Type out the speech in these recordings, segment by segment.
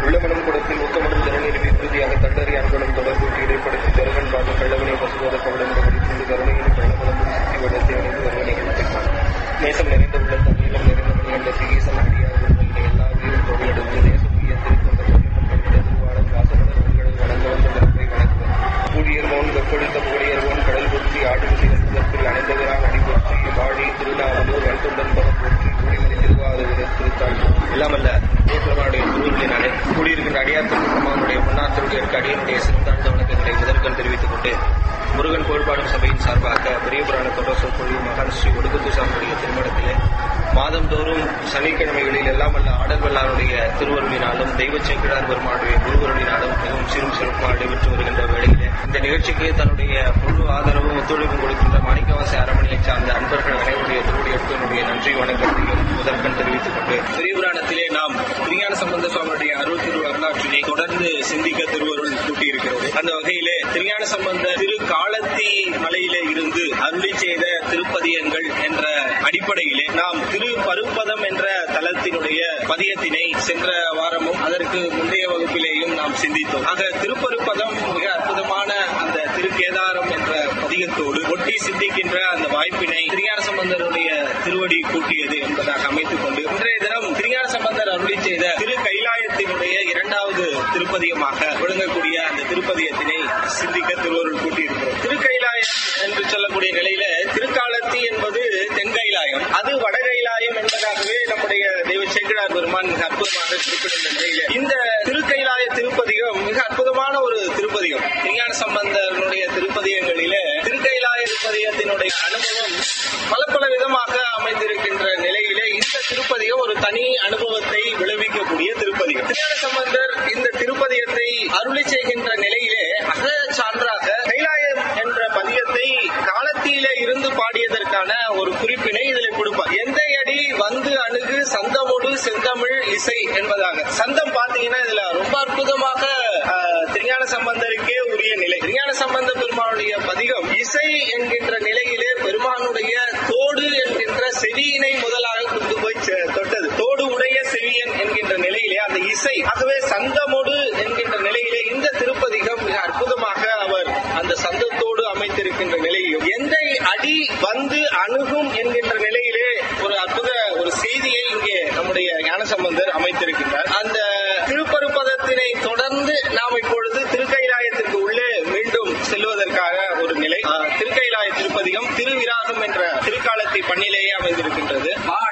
உள்ளமனும் குடத்தில் ஊக்கமனும் திறனிருவி உறுதியாக தண்டறி அன்பனும் தொடர்பூட்டி இடைப்படுத்தி தருகன் பாடும் கள்ளவனை பசுபோத கவலமுட முடித்துண்டு கருணையின் கள்ளமலமும் சித்தி வடத்தை அணிந்து கருணைகள் திப்பான் நேசம் நிறைந்த உள்ள தண்ணீரம் நிறைந்த மணிகண்ட சிகீசன் அடியார் உண்மையிலே எல்லா உயிரும் தொழிலெடுத்து தேசமுடிய திருத்தொண்ட பண்டித திருவாளன் வாசமலர் உங்கள் வணங்க வந்த பிறப்பை வணங்குவர் ஊழியர் மோன் வெப்பொழித்த புகழியர் மோன் கடல் பொற்றி ஆடும் சிறந்தத்தில் அணைந்தவரான் அடிபொற்றி வாழி திருநாவலூர் வல்துண்டன் பதம் போற்றி கூடிமணி திருவாரூர் திருத்தாள் எல்லாமல்ல தேவபெருமானுடைய திருவுருளினாலே கூடியிருக்கின்ற அடியார் திருமணமானுடைய பொன்னாத்தருடைய அடியனுடைய சிறந்தாழ்ந்த வணக்கங்களை முதற்கண் தெரிவித்துக் கொண்டு முருகன் கோட்பாடும் சபையின் சார்பாக பெரிய புராண தொடர் சொற்பொழிவு மகான் ஸ்ரீ ஒடுக்குத்துசாமியுடைய திருமணத்திலே மாதந்தோறும் சனிக்கிழமைகளில் எல்லாம் வல்ல ஆடல் வல்லாருடைய திருவருளினாலும் தெய்வ சேக்கிழார் பெருமானுடைய குருவருளினாலும் மிகவும் சிறும் சிறப்பாக நடைபெற்று வருகின்ற வேளையிலே இந்த நிகழ்ச்சிக்கு தன்னுடைய முழு ஆதரவும் ஒத்துழைப்பும் கொடுக்கின்ற மாணிக்கவாசி அரமணியைச் சார்ந்த அன்பர்கள் அனைவருடைய திருவடியத்தினுடைய நன்றி வணக்கத்தையும் முதற்கண் தெரிவித்துக் கொண்டு பெரிய புராணத்திலே நாம் திருஞான சம்பந்த சுவாமியுடைய அருள் திரு வரலாற்றினை தொடர்ந்து சிந்திக்க திருவருள் கூட்டியிருக்கிறது அந்த வகையிலே திருஞான சம்பந்த திரு காலத்தி மலையிலே இருந்து அருளி செய்த திருப்பதியங்கள் என்ற அடிப்படையிலே நாம் திரு பருப்பதம் என்ற தலத்தினுடைய பதியத்தினை சென்ற வாரமும் அதற்கு முந்தைய வகுப்பிலேயும் நாம் சிந்தித்தோம் ஆக திருப்பருப்பதம் மிக அற்புதமான அந்த திருக்கேதாரம் என்ற பதியத்தோடு ஒட்டி சிந்திக்கின்ற அந்த வாய்ப்பினை திருஞான சம்பந்தருடைய திருவடி கூட்டியது என்பதாக அமைத்துக் கொண்டு இன்றைய தினம் திருஞான சம்பந்தர் அருளி செய்த திரு கைலாயத்தினுடைய இரண்டாவது திருப்பதியமாக விளங்கக்கூடிய அந்த திருப்பதியத்தினை சிந்திக்க திருவருள் கூட்டியிருக்கிறோம் திருக்கைலாயம் என்று சொல்லக்கூடிய நிலையில திருக்காலத்தி என்பது தென்கைலாயம் அது வடகைலாயம் என்பதாகவே நம்முடைய தெய்வ சேக்கிழார் பெருமான் மிக அற்புதமாக குறிப்பிடுகின்ற நிலையில இந்த திருக்கைலாய திருப்பதிகம் மிக அற்புதமான ஒரு திருப்பதிகம் விஞ்ஞான சம்பந்தனுடைய திருப்பதிகங்களிலே திருக்கைலாய திருப்பதிகத்தினுடைய அனுபவம் பல பல விதமாக அமைந்திருக்கின்ற நிலையிலே இந்த திருப்பதிகம் ஒரு தனி அனுபவத்தை விளைவிக்கக்கூடிய திருப்பதிகம் திருஞான சம்பந்தர் இந்த திருப்பதிகத்தை அருளி செய்கின்ற நிலையிலே அக சான்றாக கைலாயம் என்ற பதியத்தை காலத்திலே இருந்து பாடியதற்கான ஒரு குறிப்பினை இதில் கொடுப்பார் எந்த அடி வந்து அணுகு சந்தமோடு செந்தமிழ் இசை என்பதாக சந்தம் பாத்தீங்கன்னா இதுல ரொம்ப அற்புதமாக ஆஹ், திருஞான சம்பந்தருக்கே உரிய நிலை திருஞான சம்பந்த பெருமானுடைய பதிகம் இசை என்கின்ற நிலையிலே பெருமானுடைய தோடு என்கின்ற செவியினை முதலாக கொண்டு போய் சே- தொட்டது தோடு உடைய செவியன் என்கின்ற நிலையிலே அந்த இசை ஆகவே சந்தமோடு என்கின்ற நிலையிலே இந்த திருப்பதிகம் மிக அற்புதமாக அவர் அந்த சந்தத்தோடு அமைத்திருக்கின்ற நிலையிலும் எந்த அடி வந்து அணுகும் என்கின்ற நிலையிலே ஒரு அற்புத ஒரு செய்தியை இங்கே நம்முடைய ஞானசம்பந்தர் அமைத்திருக்கின்றார் அந்த திருப்பருப்பதத்தினை தொடர்ந்து நாம் இப்பொழுது திருக்கைலாயத்திற்கு உள்ளே மீண்டும் செல்வதற்காக ஒரு நிலை ஆஹ், திருக்கைலாய திருப்பதிகம் திருவிராகம் என்ற திருக்காலத்தை பண்ணிலேயே அமைந்திருக்கின்றது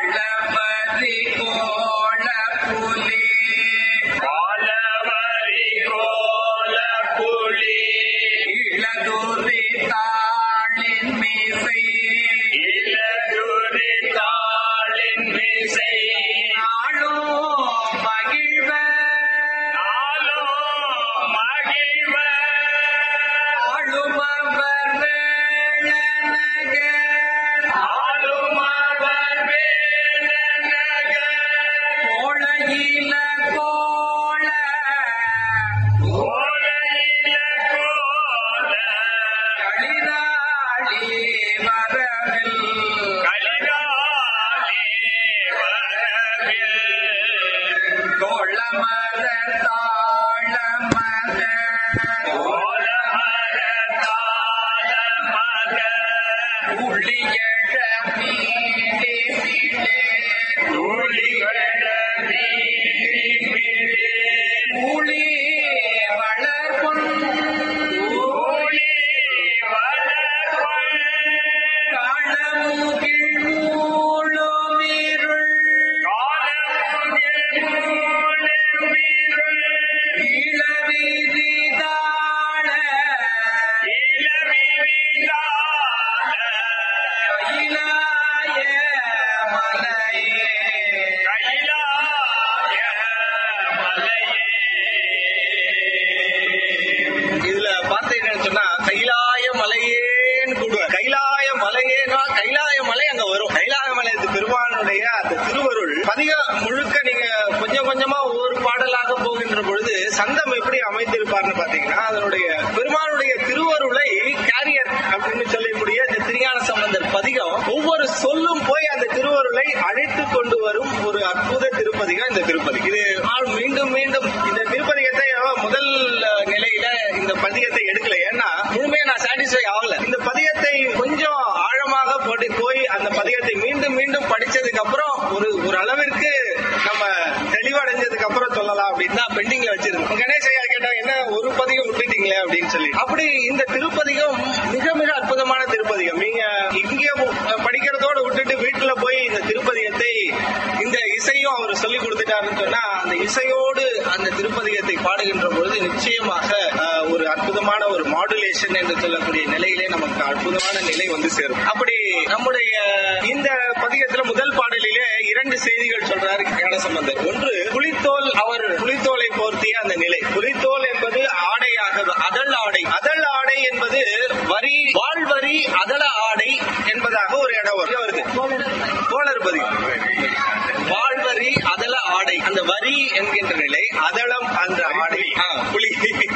வாழவரி கோல புலி வாழவரி கோல புலி இளதுரி தாளின் மீசை இலகுரி தாளின் மிசை நாளோ மகிழ்வ நாளோ மகிழ்வ ஆளுமவர் வேளனக ஆளுமவர் வேலனக கோளையில கோள கோலையில கோல களிராளி வரவில் கலிகாலி வரவில் தோளமர தாளமர கோலமர தாளமக உளியழ மீடி மீடே துளிகள நீரிமிழே ஊழி வளர்பொன் ஊழி வளர்வள் காளமுகில் மூழுமிருள் காலமுகில் மூழுமிருள் இளவீதி தாழ இளவிழிதாள கைலாய மலையே கைலாய மலையே இதுல பார்த்தீங்கன்னு சொன்னா கைலாய மலையேன்னு கூடுவார் கைலாய மலையேனா கைலாய மலை அங்க வரும் கைலாய மலை இது பெருமானுடைய அந்த திருவருள் பதிக முழுக்க நீங்க கொஞ்சம் கொஞ்சமா ஒவ்வொரு பாடலாக போகின்ற பொழுது சந்தம் எப்படி அமைத்திருப்பார்னு பாத்தீங்கன்னா அதனுடைய பெருமானுடைய திருவருளை கேரியர் அப்படின்னு சொல்லக்கூடிய இந்த திருஞான சம்பந்தர் பதிகம் ஒவ்வொரு சொல்லும் போய் அந்த திருவருளை அழைத்து கொண்டு வரும் ஒரு அற்புத திருப்பதிகம் இந்த திருப்பதி இது ஆள் மீண்டும் மீண்டும் இந்த திருப்பதிகத்தை முதல் நிலையில இந்த பதிகத்தை எடுக்கல ஏன்னா முழுமையா நான் சாட்டிஸ்ஃபை ஆகல இந்த பதிகத்தை கொஞ்சம் ஆழமாக போட்டு போய் அந்த பதிகத்தை மீண்டும் மீண்டும் படிச்சதுக்கு அப்புறம் ஒரு ஒரு அளவிற்கு நம்ம தெளிவடைஞ்சதுக்கு அப்புறம் சொல்லலாம் அப்படின்னு தான் பெண்டிங்ல வச்சிருந்தோம் கணேஷ் ஐயா கேட்டா என்ன ஒரு பதிகம் விட்டுட்டீங்களே அப்படின்னு சொல்லி அப்படி இந்த திருப்பதிகம் மிக மிக அற்புதமான திருப்பதிகம் நீங்க இங்கே படிக்கிறதோட விட்டுட்டு வீட்டுல போய் இந்த திருப்பதிகத்தை இந்த இசையும் அவர் சொல்லி கொடுத்துட்டாருன்னு சொன்னா அந்த இசையோடு அந்த திருப்பதிகத்தை பாடுகின்ற பொழுது நிச்சயமாக ஆஹ், ஒரு அற்புதமான ஒரு மாடுலேஷன் என்று சொல்லக்கூடிய நிலையிலே நமக்கு அற்புதமான நிலை வந்து சேரும் அப்படி நம்முடைய இந்த பதிகத்துல முதல் பாடலிலே இரண்டு செய்திகள் சொல்றாரு ஞானசம்பந்தர் ஒன்று புலித்தோல் அவர் புலித்தோலை போர்த்திய அந்த நிலை புலித்தோல் என்பது ஆடையாக அதழ் ஆடை அதழ் ஆடை என்பது வரி வாழ்வரி அதள ஆடை என்பதாக ஒரு இடம் வருது வருது தோழர் பதிகம் வாழ்வரி அதள ஆடை அந்த வரி என்கின்ற நிலை அதளம் அந்த ஆடை ஆ, புலி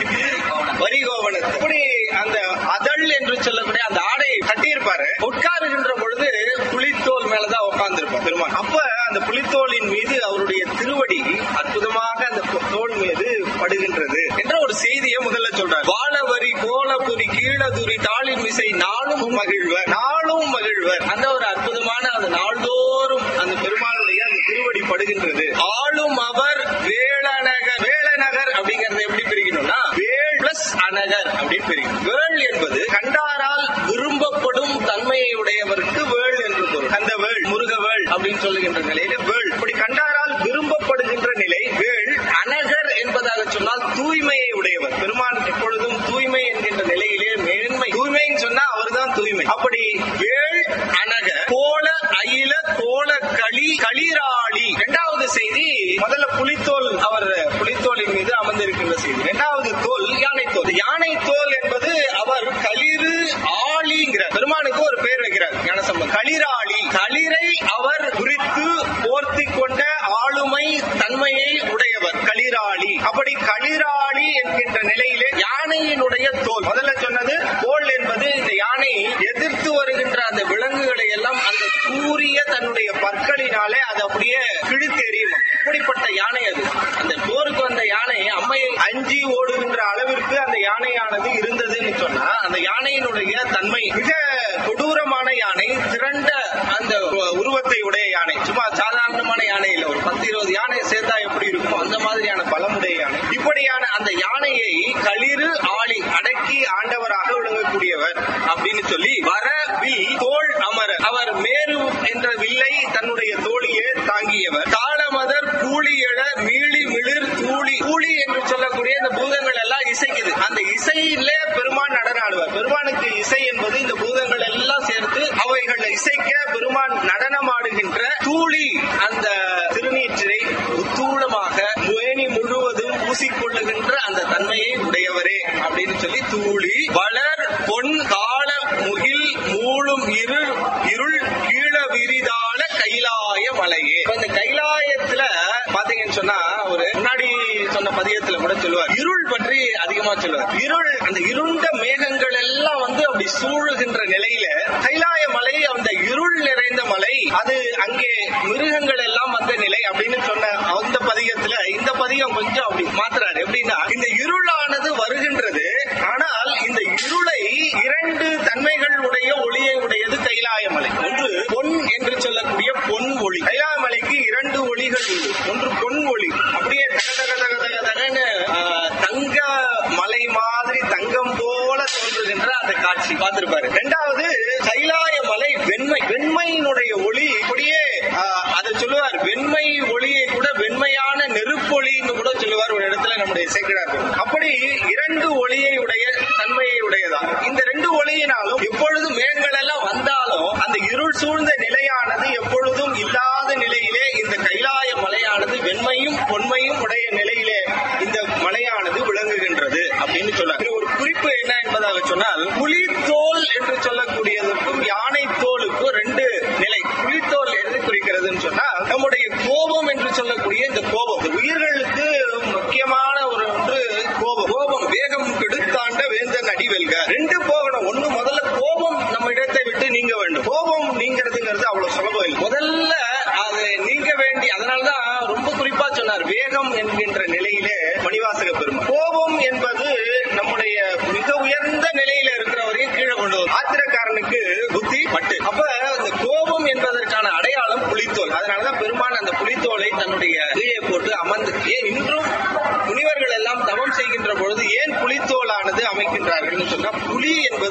வரி கோவணத்து இப்படி அந்த அதழ் என்று சொல்லக்கூடிய அந்த ஆடையை கட்டியிருப்பாரு உட்காருகின்ற பொழுது புலித்தோல் மேலதான் உட்கார்ந்திருப்பார் பெருமான் அப்ப அந்த புலித்தோலின் மீது அவருடைய திருவடி அற்புதமாக அந்த தோல் மீது படுகின்றது என்ற ஒரு செய்தியை முதல்ல சொல்றார் வாழவரி கோலபுரி கீழதுரி தாளின் மிசை நாளும் மகிழ்வர் நாளும் மகிழ்வர் அந்த ஒரு அற்புதமான அந்த நாள்தோறும் அந்த பெருமானுடைய அந்த திருவடி படுகின்றது ஆளும் அவர் வேளநகர் வேளநகர் அப்படிங்கறத எப்படி பிரிக்கணும்னா வேள் பிளஸ் அநகர் அப்படின்னு பிரிக்கணும் வேள் என்பது கண்டாரால் விரும்பப்படும் தன்மையை உடையவருக்கு வேள் என்று பொருள் அந்த வேள் முருகவேள் அப்படின்னு சொல்லுகின்ற நிலையில வேள் இப்படி கண்டாரால் விரும்பப்படுகின்ற நிலை வேள் அனகர் என்பதாக சொன்னால் தூய்மையை உடையவர் பெருமான் எப்பொழுதும் தூய்மை என்கின்ற நிலையிலே மேன்மை தூய்மைன்னு சொன்னா அவர்தான் தூய்மை அப்படி வேள் அனக கோல அயில கோல களி களிராளி இரண்டாவது செய்தி முதல்ல புலித்தோல் அவர் புலித்தோலின் மீது அமர்ந்திருக்கின்ற செய்தி இரண்டாவது தோல் யானை தோல் யானை தோல் என்பது அவர் களிறு ஆளிங்கிறார் பெருமானுக்கு ஒரு பேர் வைக்கிறார் ஞானசம்பந்தம் களிராளி களிரை அவர் குறித்து போர்த்தி கொண்ட ஆளுமை தன்மையை உடையவர் களிராளி அப்படி களிராளி என்கின்ற நிலையிலே யானையினுடைய தோல் முதல்ல சொன்னது தோல் என்பது இந்த யானை எதிர்த்து வருகின்ற அந்த விலங்குகளை எல்லாம் அந்த கூறிய தன்னுடைய பற்களினாலே அது அப்படியே கிழித்து எறியும் இப்படிப்பட்ட யானை அது அந்த போருக்கு வந்த யானை அம்மையை அஞ்சி ஓடுகின்ற அளவிற்கு அந்த யானையானது இருந்ததுன்னு சொன்னா அந்த யானையினுடைய தன்மை மிக கொடூரமான யானை திரண்ட அந்த உருவத்தை உடைய யானை சும்மா சாதாரணமான யானை இல்ல ஒரு பத்து இருபது யானை சேர்த்தா எப்படி இருக்கும் அந்த மாதிரியான பலமுடைய யானை இப்படியான அந்த யானையை களிறு ஆளி அடக்கி ஆண்டவராக விளங்கக்கூடியவர் அப்படின்னு சொல்லி வர வில் தோள் அமர அவர் மேரு என்ற வில்லை தன்னுடைய தோழியே தாங்கியவர் தாளமதர் கூலி எழ மீளி மிளிர் தூளி கூலி என்று சொல்லக்கூடிய இந்த பூதங்கள் எல்லாம் இசைக்குது அந்த இசையிலே பெருமான் நடனம் ஆடுவார் பெருமானுக்கு இசை என்பது இந்த பூதங்கள் எல்லாம் சேர்த்து அவைகள் இசைக்க பெருமான் நடனம் ஆடுகின்ற தூளி அந்த திருநீற்றை உத்தூளமாக முயனி முழுவதும் பூசிக்கொள்ளுகின்ற அந்த தன்மையை உடையவரே அப்படின்னு சொல்லி தூளி வளர் பொன் கால முகில் மூளும் இருள் இருள் கீழ விரிதான கைலாய மலையே இப்ப இந்த கைலாயத்துல பாத்தீங்கன்னு சொன்னா ஒரு முன்னாடி சொன்ன பதியத்துல கூட சொல்லுவார் இருள் பற்றி அதிகமா சொல்லுவார் இருள் அந்த இருண்ட மேகங்கள் எல்லாம் வந்து அப்படி சூழுகின்ற நிலையில கைலாய மலை அந்த இருள் நிறைந்த மலை அது அங்கே மிருகங்கள் எல்லாம் வந்த நிலை அப்படின்னு சொன்ன அந்த பதிகத்துல இந்த பதிகம் கொஞ்சம் அப்படி மாத்துறாரு எப்படின்னா இந்த இருளானது வருகின்றது ஆனால் இந்த இருளை இரண்டு தன்மைகள் உடைய ஒளியை உடையது கைலாய மலை ஒன்று பொன் என்று சொல்லக்கூடிய பொன் ஒளி கைலாய மலைக்கு இரண்டு ஒளிகள் உண்டு ஒன்று பொன் ஒளி அப்படியே தக தக தக தக தகன்னு ஆஹ், தங்க மலை மாதிரி தங்கம் போல தோன்றுகின்ற அந்த காட்சி பார்த்திருப்பாரு இரண்டாவது கைலாய மலை வெண்மை வெண்மையினுடைய ஒளி அப்படியே ஆஹ், அதை சொல்லுவார் வெண்மை ஒளியை கூட வெண்மையான நெருப்பொளின்னு கூட சொல்லுவார் ஒரு இடத்துல நம்முடைய சேக்கிடார் அப்படி இரண்டு ஒளியை உடைய தன்மையை உடையதா இந்த ரெண்டு ஒளியினாலும் எப்பொழுதும் மேகங்கள் எல்லாம் வந்தாலும் அந்த இருள் சூழ்ந்த நிலையானது எப்பொழுதும் இல்லாத நிலையிலே இந்த கைலாய மலையானது வெண்மையும் பொன்மையும் உடைய நிலையிலே இந்த மலையானது விளங்குகின்றது அப்படின்னு சொல்றாங்க இதுல ஒரு குறிப்பு என்ன என்பதாக சொன்னால் புலித்தோல் என்று சொல்லக்கூடியதற்கும் யானை தோலுக்கும் ரெண்டு நிலை புலித்தோல் எது குறிக்கிறதுன்னு சொன்னா நம்முடைய கோபம் என்று சொல்லக்கூடிய இந்த கோபம் இந்த உயிர்களுக்கு முக்கியமான ஒரு ஒன்று கோபம் கோபம்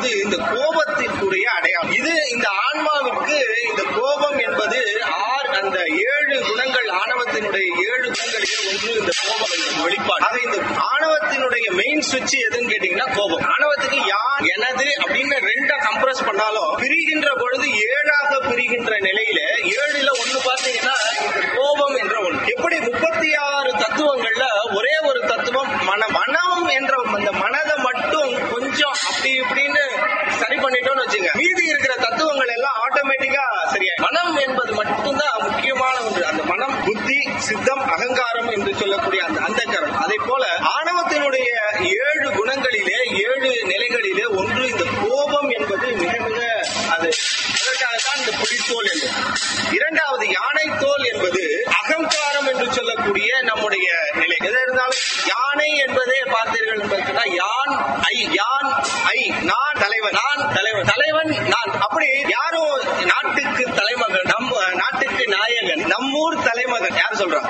அது இந்த கோபத்திற்குரிய அடையாளம் இது இந்த ஆன்மாவிற்கு இந்த கோபம் என்பது ஆறு அந்த ஏழு குணங்கள் ஆணவத்தினுடைய ஏழு குணங்களிலே ஒன்று இந்த கோபம் என்ற வெளிப்பாடு ஆக இந்த ஆணவத்தினுடைய மெயின் சுவிட்ச் எதுன்னு கேட்டீங்கன்னா கோபம் ஆணவத்துக்கு யார் எனது அப்படின்னு ரெண்டா கம்ப்ரஸ் பண்ணாலும் பிரிகின்ற பொழுது ஏழாக பிரிகின்ற நிலையில ஏழுல ஒண்ணு பாத்தீங்கன்னா இந்த கோபம் என்ற ஒண்ணு எப்படி முப்பத்தி ஆறு தத்துவங்கள்ல ஒரே ஒரு தத்துவம் மனம் மனம் என்ற அந்த மனதை மட்டும் கொஞ்சம் அப்படி இப்படின்னு சரி பண்ணிட்டோம்னு வச்சுங்க மீதி இருக்கிற தத்துவங்கள் எல்லாம் ஆட்டோமேட்டிக்கா சரியா மனம் என்பது மட்டும்தான் முக்கியமான ஒன்று அந்த மனம் புத்தி சித்தம் அகங்காரம் என்று சொல்லக்கூடிய அந்த அந்தக்கரம் அதை போல ஆணவத்தினுடைய ஏழு குணங்களிலே ஏழு நிலைகளிலே ஒன்று இந்த கோபம் என்பது மிக மிக அது அதற்காகத்தான் இந்த புலித்தோல் என்பது இரண்டாவது யானை தோல் என்பது அகங்காரம் என்று சொல்லக்கூடிய நம்முடைய நிலை எது இருந்தாலும் யானை என்பதே பார்த்தீர்கள் என்பதுன்னா யான் ஐ யான் ஐ நான் தலைவன் நான் தலைவன் தலைவன் நான் அப்படி யாரும் நாட்டுக்கு தலைமகன் நம்ம நாட்டுக்கு நாயகன் நம்மூர் தலைமகன் யார் சொல்றா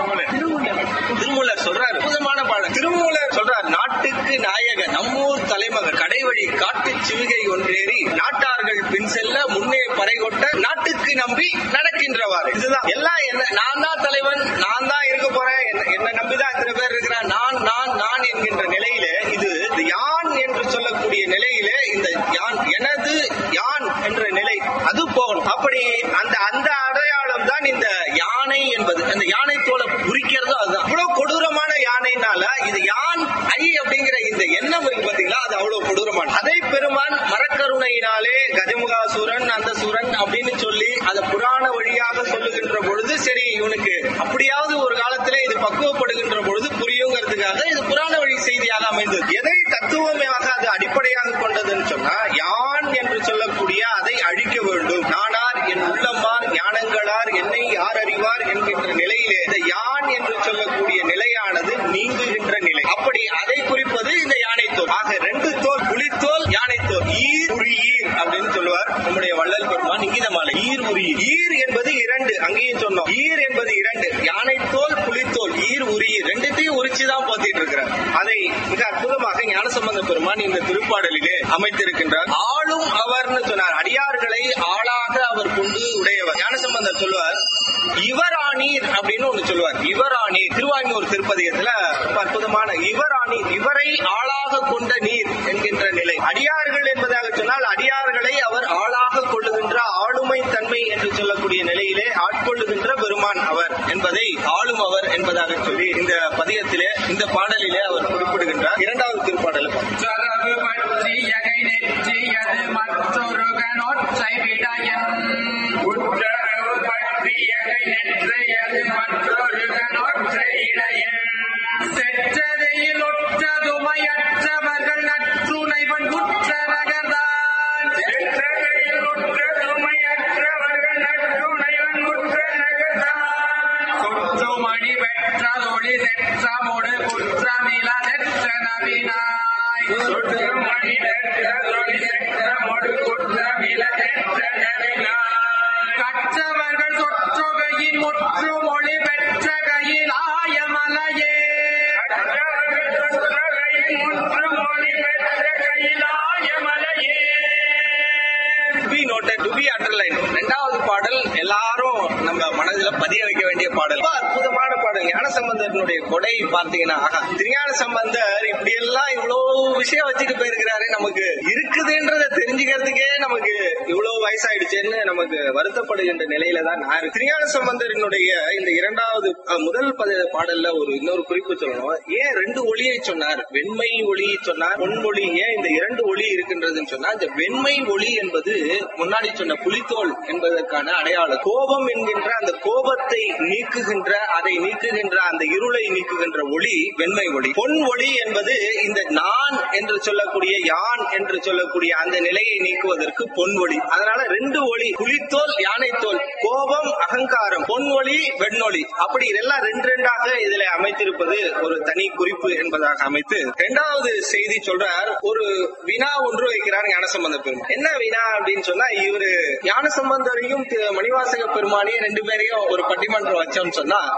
திருமூலர் சொல்றாரு அற்புதமான பாடல் திருமூலர் சொல்றார் நாட்டுக்கு நாயகன் நம்மூர் தலைமகன் கடைவழி காட்டு சிவிகை ஒன்றேறி நாட்டார்கள் பின் செல்ல முன்னே பறை கொட்ட நாட்டுக்கு நம்பி நடக்கின்றவாறு இதுதான் எல்லாம் என்ன நான் தான் தலைவன் நான் தான் இருக்க போறேன் என்ன- என்ன நம்பிதான் இத்தனை பேர் இருக்கிறான் நான் நான் நான் என்கின்ற நிலையிலே இது இந்த யான் என்று சொல்லக்கூடிய நிலையிலே இந்த யான் எனது யான் என்ற நிலை அது போகணும் அப்படி அந்த அந்த அடையாளம் தான் இந்த யானை என்பது அந்த யானை தோலை குறிக்கிறது அதுதான் இவ்வளவு கொடூரமான யானைனால இது யான் ஐ அப்படிங்கிற இந்த எண்ணம் இருக்கு பாத்தீங்களா அது அவ்வளவு கொடூரமான அதை பெருமான் மரக்கருணையினாலே கஜமுகாசுரன் அந்த சுரன் அப்படின்னு சொல்லி அதை புராண வழியாக சொல்லுகின்ற பொழுது சரி இவனுக்கு அப்படியாவது ஒரு காலத்திலே இது பக்குவப்படுகின்ற பொழுது புரியுங்கிறதுக்காக இது புராண வழி செய்தியாக அமைந்தது எதை தத்துவமாக அது அடிப்படையாக கொண்டதுன்னு சொன்னா யான் என்று சொல்லக்கூடிய அதை அழிக்க வேண்டும் நானார் என் உள்ளம்மார் ஞானங்களார் என்னை யார் அறிவார் என்கின்ற நிலையிலே இந்த யான் என்று சொல்லக்கூடிய நிலையானது நீங்குகின்ற நிலை அப்படி அதை குறிப்பது இந்த யானை தோல் ஆக ரெண்டு தோல் புலித்தோல் யானை தோல் ஈர் உரியீர் அப்படின்னு சொல்லுவார் நம்முடைய வள்ளல் பெருமான் இங்கிதமாலை ஈர் உரியீர் ஈர் என்பது இரண்டு அங்கேயும் சொன்னோம் ஈர் என்பது இரண்டு யானை தோல் புலித்தோல் ஈர் உரியீர் ரெண்டுத்தையும் உரிச்சுதான் போத்திட்டு இருக்கிறார் அதை மிக அற்புதமாக ஞானசம்பந்த பெருமான் இந்த திருப்பாடலிலே அமைத்திருக்கின்றார் ஆளும் அவர்னு சொன்னார் அடியார்களை ஆளாக அவர் கொண்டு உடையவர் ஞானசம்பந்தர் சொல்லுவார் இவராணீர் அப்படின்னு ஒண்ணு சொல்லுவார் இவராணீர் திருவாங்கூர் திருப்பதிகத்துல ரொம்ப அற்புதமான இவராணீர் இவரை ஆளாக கொண்ட நீர் என்கின்ற நிலை அடியார்கள் என்பதாக சொன்னால் அடியார்களை அவர் ஆளாக கொள்ளுகின்ற ஆளுமை தன்மை என்று சொல்லக்கூடிய நிலையிலே ஆட்கொள்ளுகின்ற பெருமான் அவர் என்பதை ஆளும் அவர் என்பதாக சொல்லி இந்த பதிகத்திலே இந்த பாடலிலே அவர் குறிப்பிடுகின்றார் இரண்டாவது திருப்பாடலை பார்ப்போம். சரவு பற்றியகை நெற்றியது மற்றொருகனொற்றை விடயன் உற்றரவு பற்றியகை நெற்றையது மற்றொருகனொற்றை இடையன் செற்றதையில் ஒற்றதுமையற்றவர்கள் நற்றுணைவன் குற்ற நகர்தான் செற்றகையில் உற்ற துமையற்றவர்கள் நற்றுணைவன் உற்ற நகர்தான் சொற்றுமணி பெற்றதொளி செற்றமொடு குற்றமில செற்ற நவினாய் சுற்றுமணி நற்றதொளி செற்றமொடு குற்றமில செற்ற நவினாய் கற்றவர்கள் சொற்றொகையின் முற்று மொழி பெற்ற கையில் ஆயமலையே அற்றவர்கள் சுற்றகையில் முற்று மொழி பெற்ற கையிலாய மலையே to be noted to be underline ரெண்டாவது பாடல் எல்லாரும் நம்ம மனதில பதிய வைக்க வேண்டிய பாடல் ரொம்ப அற்புதமான பாடல் ஞான சம்பந்தனுடைய கொடை பார்த்தீங்கன்னா ஆஹா, திருஞான சம்பந்தர் இப்படி எல்லாம் இவ்வளவு விஷயம் வச்சுட்டு போயிருக்கிறாரு நமக்கு இருக்குதுன்றத தெரிஞ்சுக்கிறதுக்கே நமக்கு இவ்வளவு வயசாயிடுச்சுன்னு நமக்கு வருத்தப்படுகின்ற நிலையில தான் நான் இருக்கேன். திருஞான சம்பந்தரனுடைய இந்த இரண்டாவது அஹ், முதல் பத பாடல்ல ஒரு இன்னொரு குறிப்பு சொல்லணும் ஏன் ரெண்டு ஒளியை சொன்னார் வெண்மை ஒளியை சொன்னார் பொன்மொழி ஏன் இந்த இரண்டு ஒளி இருக்கின்றதுன்னு சொன்னா இந்த வெண்மை ஒளி என்பது முன்னாடி சொன்ன புலித்தோல் என்பதற்கான அடையாளம் கோபம் என்கின்ற அந்த கோபத்தை நீக்குகின்ற அதை நீக்குகின்ற அந்த இருளை நீக்குகின்ற ஒளி வெண்மை ஒளி பொன் ஒளி என்பது இந்த நான் என்று சொல்லக்கூடிய யான் என்று சொல்லக்கூடிய அந்த நிலையை நீக்குவதற்கு பொன் ஒளி அதனால ரெண்டு ஒளி புலித்தோல் யானை தோல் கோபம் அகங்காரம் பொன் ஒளி வெண்ணொளி அப்படி இதெல்லாம் ரெண்டு ரெண்டாக இதுல அமைத்திருப்பது ஒரு தனி குறிப்பு என்பதாக அமைத்து இரண்டாவது செய்தி சொல்றார் ஒரு வினா ஒன்று வைக்கிறார் ஞானசம்பந்த பெருமான் என்ன வினா அப்படின்னு சொன்னா இவரு ஞானசம்பந்தரையும் தி- மணிவாசக பெருமானையும் ரெண்டு பேரையும் ஒரு பட்டிமன்றம் வச்சோம்னு சொன்னா திருஞான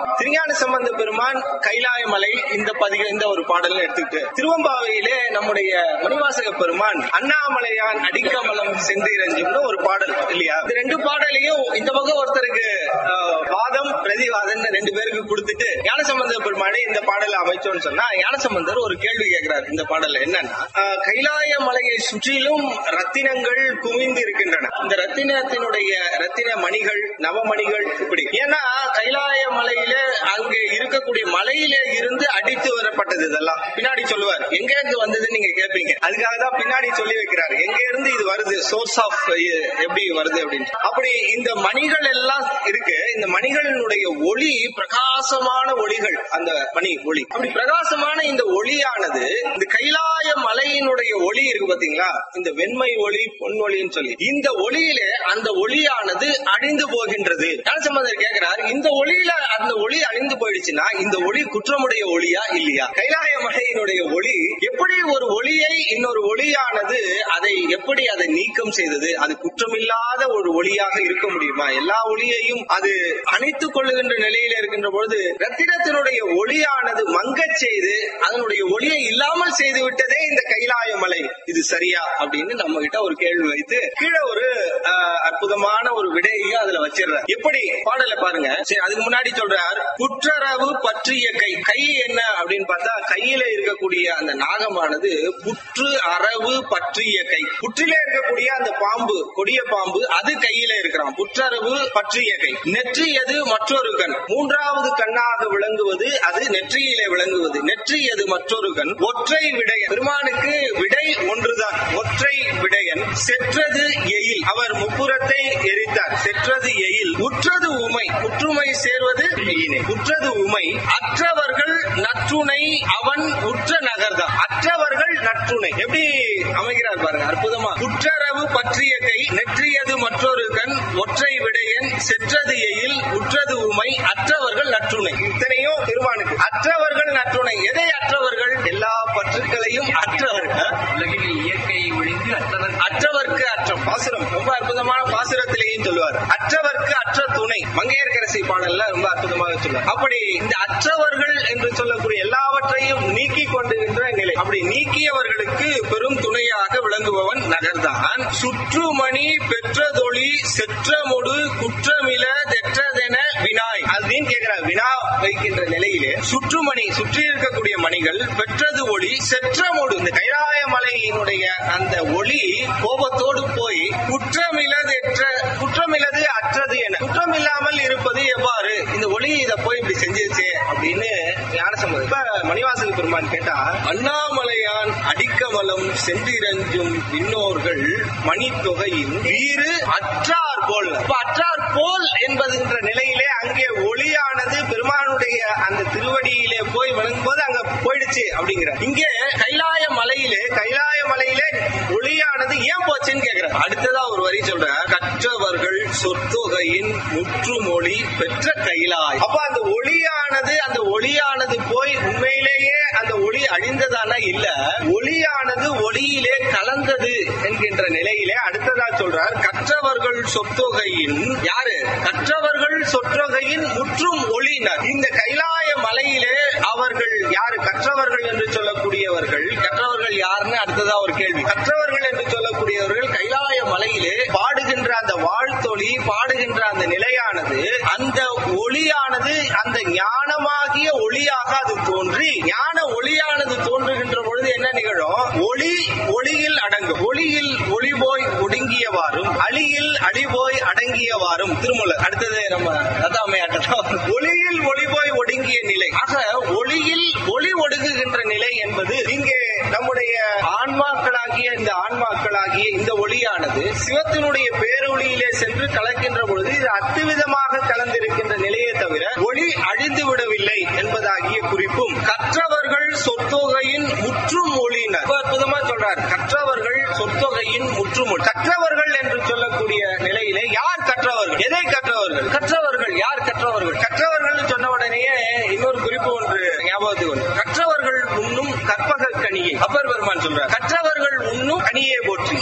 சம்பந்த பெருமான் கைலாய மலை இந்த பதிக இந்த ஒரு பாடல் எடுத்துக்கிட்டு திருவம்பாவையிலே நம்முடைய மணிவாசக பெருமான் அண்ணாமலையான் அடிக்கமலம் செந்திரஞ்சும்னு ஒரு பாடல் இல்லையா இந்த ரெண்டு பாடலையும் இந்த பக்கம் ஒருத்தருக்கு ஆஹ், வாதம் பிரதிவாதம் ரெண்டு பேருக்கு கொடுத்துட்டு ஞானசம்பந்த பெருமானை இந்த பாடலை அமைச்சோம்னு சொன்னா ஞானசம்பந்தர் ஒரு கேள்வி கேட்கிறார் இந்த பாடல்ல என்னன்னா ஆஹ், கைலாய மலையை சுற்றிலும் ரத்தினங்கள் குவிந்து இருக்கின்றன இந்த ரத்தினத்தினுடைய ரத்தின மணிகள் நவமணிகள் இப்படி ஏன்னா கைலாய மலையில அங்க இருக்கக்கூடிய மலையில இருந்து அடித்து வரப்பட்டது இதெல்லாம் பின்னாடி சொல்லுவார் எங்க இருந்து வந்ததுன்னு நீங்க கேட்பீங்க அதுக்காக தான் பின்னாடி சொல்லி வைக்கிறாரு எங்க இருந்து இது வருது சோர்ஸ் ஆஃப் எப்படி வருது அப்படின்னு அப்படி இந்த மணிகள் எல்லாம் இருக்கு இந்த மணிகளினுடைய ஒளி பிரகாசமான ஒளிகள் அந்த மணி ஒளி அப்படி பிரகாசமான இந்த ஒளியானது இந்த கைலாய மலையினுடைய ஒளி இருக்கு பாத்தீங்களா இந்த வெண்மை ஒளி பொன் ஒளின்னு சொல்லி இந்த ஒளியிலே அந்த ஒளியானது அழிந்து போகின்றது ஞானசம்பந்தர் கேட்கிறார் இந்த ஒளியில அந்த ஒளி அழிந்து போயிடுச்சுன்னா இந்த ஒளி குற்றமுடைய ஒளியா இல்லையா கைலாய மலையினுடைய ஒளி எப்படி ஒரு ஒளியை இன்னொரு ஒளியானது அதை எப்படி அதை நீக்கம் செய்தது அது குற்றமில்லாத ஒரு ஒளியாக இருக்க முடியுமா எல்லா ஒளியையும் அது அணைத்துக் கொள்ளுகின்ற நிலையில இருக்கின்ற பொழுது ரத்தினத்தினுடைய ஒளியானது மங்கச் செய்து அதனுடைய ஒளியை இல்லாமல் செய்து விட்டதே இந்த கைலாய மலை இது சரியா அப்படின்னு நம்ம கிட்ட ஒரு கேள்வி வைத்து கீழே ஒரு ஆஹ், அற்புதமான ஒரு விடையையும் அதுல வச்சிடுறார் எப்படி பாடல பாருங்க சரி அதுக்கு முன்னாடி சொல்றார் குற்றரவு பற்றிய கை கை என்ன அப்படின்னு பார்த்தா கையில இருக்கக்கூடிய அந்த நாகமானது புற்று அரவு பற்றிய கை புற்றில இருக்கக்கூடிய அந்த பாம்பு கொடிய பாம்பு அது கையில இருக்கிறான் புற்றரவு பற்றிய கை நெற்றியது மற்றொரு கண் மூன்றாவது கண்ணாக விளங்குவது அது நெற்றியிலே விளங்குவது நெற்றியது மற்றொரு கண் ஒற்றை விடயன் பெருமானுக்கு விடை ஒன்றுதான் ஒற்றை விடயன் செற்றது எயில் அவர் முப்புறத்தை எரித்தார் செற்றது எயில் உற்றது உமை உற்றுமை சேர்வது ஈனை. உற்றது உமை அற்றவர்கள் நற்றுணை அவன் உற்ற நகர்தான் அற்றவர்கள் நற்றுணை எப்படி அமைகிறார் பாருங்க அற்புதமா குற்றரவு பற்றிய கை நெற்றியது மற்றொரு கண் ஒற்றை விடையன் செற்றது எயில் உற்றது உமை அற்றவர்கள் நற்றுணை இத்தனையும் திருவானுக்கு அற்றவர்கள் நற்றுணை எதை அற்றவர்கள் எல்லா பற்றுக்களையும் அற்றவர்கள் உலகில் இயற்கையை ஒழிந்து அற்றவர் அற்றவர்க்கு அற்றம் பாசுரம் ரொம்ப அற்புதமான பாசுரத்திலேயும் சொல்லுவார் அற்றவர்க்கு அற்ற துணை மங்கையர்கரசி பாடல்ல ரொம்ப அற்புதமாக சொல்லுவார் அப்படி இந்த அற்றவர்கள் என்று சொல்லக்கூடிய எல்லாவற்றையும் நீக்கி கொண்டுகின்ற நிலை அப்படி நீக்கியவர்களுக்கு பெரும் துணையாக விளங்குபவன் நகர்தான் சுற்றுமணி பெற்றதொளி செற்றமொடு குற்றமில தெற்றதென வினாய் அப்படின்னு கேட்கிறார் வினா வைக்கின்ற நிலையிலே சுற்றுமணி சுற்றி இருக்கக்கூடிய மணிகள் பெற்றது ஒளி செற்றமோடு இந்த கைலாய மலையினுடைய அந்த ஒளி கோபத்தோடு போய் குற்றமில்லதற்ற குற்றமில்லது அற்றது என குற்றமில்லாமல் இருப்பது எவ்வாறு இந்த ஒளி இத போய் இப்படி செஞ்சிருச்சே அப்படின்னு ஞானசம்பந்தம் இப்ப மணிவாசக பெருமான் கேட்டா அண்ணாமலையான் அடிக்கமலம் சென்றிரஞ்சும் விண்ணோர்கள் மணித்தொகையின் வீறு அற்றார் போல் இப்ப அற்றார் போல் என்பதுன்ற நிலையிலே அங்கே ஒளியானது பெருமானுடைய அந்த திருவடியிலே போய் விளங்கும் போது அங்க போயிடுச்சு அப்படிங்கிற இங்கே கைலாய மலையிலே கைலாய மலையிலே ஒளியானது ஏன் போச்சுன்னு கேக்குறாரு அடுத்ததா ஒரு வரி சொல்ற கற்றவர்கள் சொற்தொகையின் முற்றுமொழி பெற்ற கைலாய் அப்ப அந்த ஒளியானது அந்த ஒளியானது போய் உண்மையிலேயே அந்த ஒளி அழிந்ததானா இல்ல ஒளியானது ஒளியிலே கலந்தது என்கின்ற நிலையிலே அடுத்ததா சொல்றார் கற்றவர்கள் சொத்தொகையின் யாரு கற்றவர்கள் சொற்றொகையின் முற்றும் ஒளியினர் இந்த கைலாய மலையிலே அவர்கள் யாரு கற்றவர்கள் என்று சொல்லக்கூடியவர்கள் கற்றவர்கள் யாருன்னு அடுத்ததா ஒரு கேள்வி கற்றவர்கள் என்று சொல்லக்கூடியவர்கள் கைலாய மலையிலே பாடுகின்ற அந்த வாழ்த்தொளி பாடுகின்ற அந்த நிலையானது அந்த ஒளியானது அந்த ஞானமாகிய ஒளியாக அது தோன்றி ஞான ஒளியானது தோன்றுகின்ற பொழுது என்ன நிகழும் ஒளி ஒளியில் அடங்கும் ஒளியில் ஒளி போய் ஒடுங்கியவாறும் அழியில் அடி போய் அடங்கியவாறும் திருமூலர் அடுத்தது நம்ம ரதாமையாட்டம் ஒளியில் ஒளி போய் ஒடுங்கிய நிலை ஆக ஒளியில் ஒளி ஒடுங்குகின்ற நிலை என்பது இங்கே நம்முடைய ஆன்மாக்களாகிய இந்த ஆன்மாக்களாகிய இந்த ஒளியானது சிவத்தினுடைய பேரொளியிலே சென்று கலக்கின்ற பொழுது இது அத்துவிதமாக கலந்திருக்கின்ற நிலையே தவிர ஒளி அழிந்து விடவில்லை என்பதாகிய குறிப்பும் கற்றவர்கள் சொத்தொகையின் முற்றும் ஒளியினர் ரொம்ப அற்புதமா சொல்றார் கற்றவர்கள் சொத்தொகையின் முற்றும் ஒளி. கற்றவர்கள் என்று சொல்லக்கூடிய நிலையிலே யார் கற்றவர்கள் எதை கற்றவர்கள் கற்றவர்கள் யார் கற்றவர்கள் கற்றவர்கள் சொன்ன உடனேயே இன்னொரு குறிப்பு ஒன்று ஞாபகத்துக்கு வரும் கற்றவர்கள் உண்ணும் கற்பக கனியை அப்பர் பெருமான் சொல்றார் கற்றவர்கள் உண்ணும் கனியே போற்றி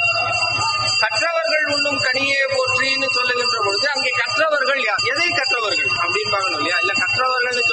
கற்றவர்கள் உண்ணும் கனியே போற்றின்னு சொல்லுகின்ற பொழுது அங்கே கற்றவர்கள் யார் எதை கற்றவர்கள் அப்படின்னு பார்க்கணும் இல்லையா இல்ல கற்றவர்கள்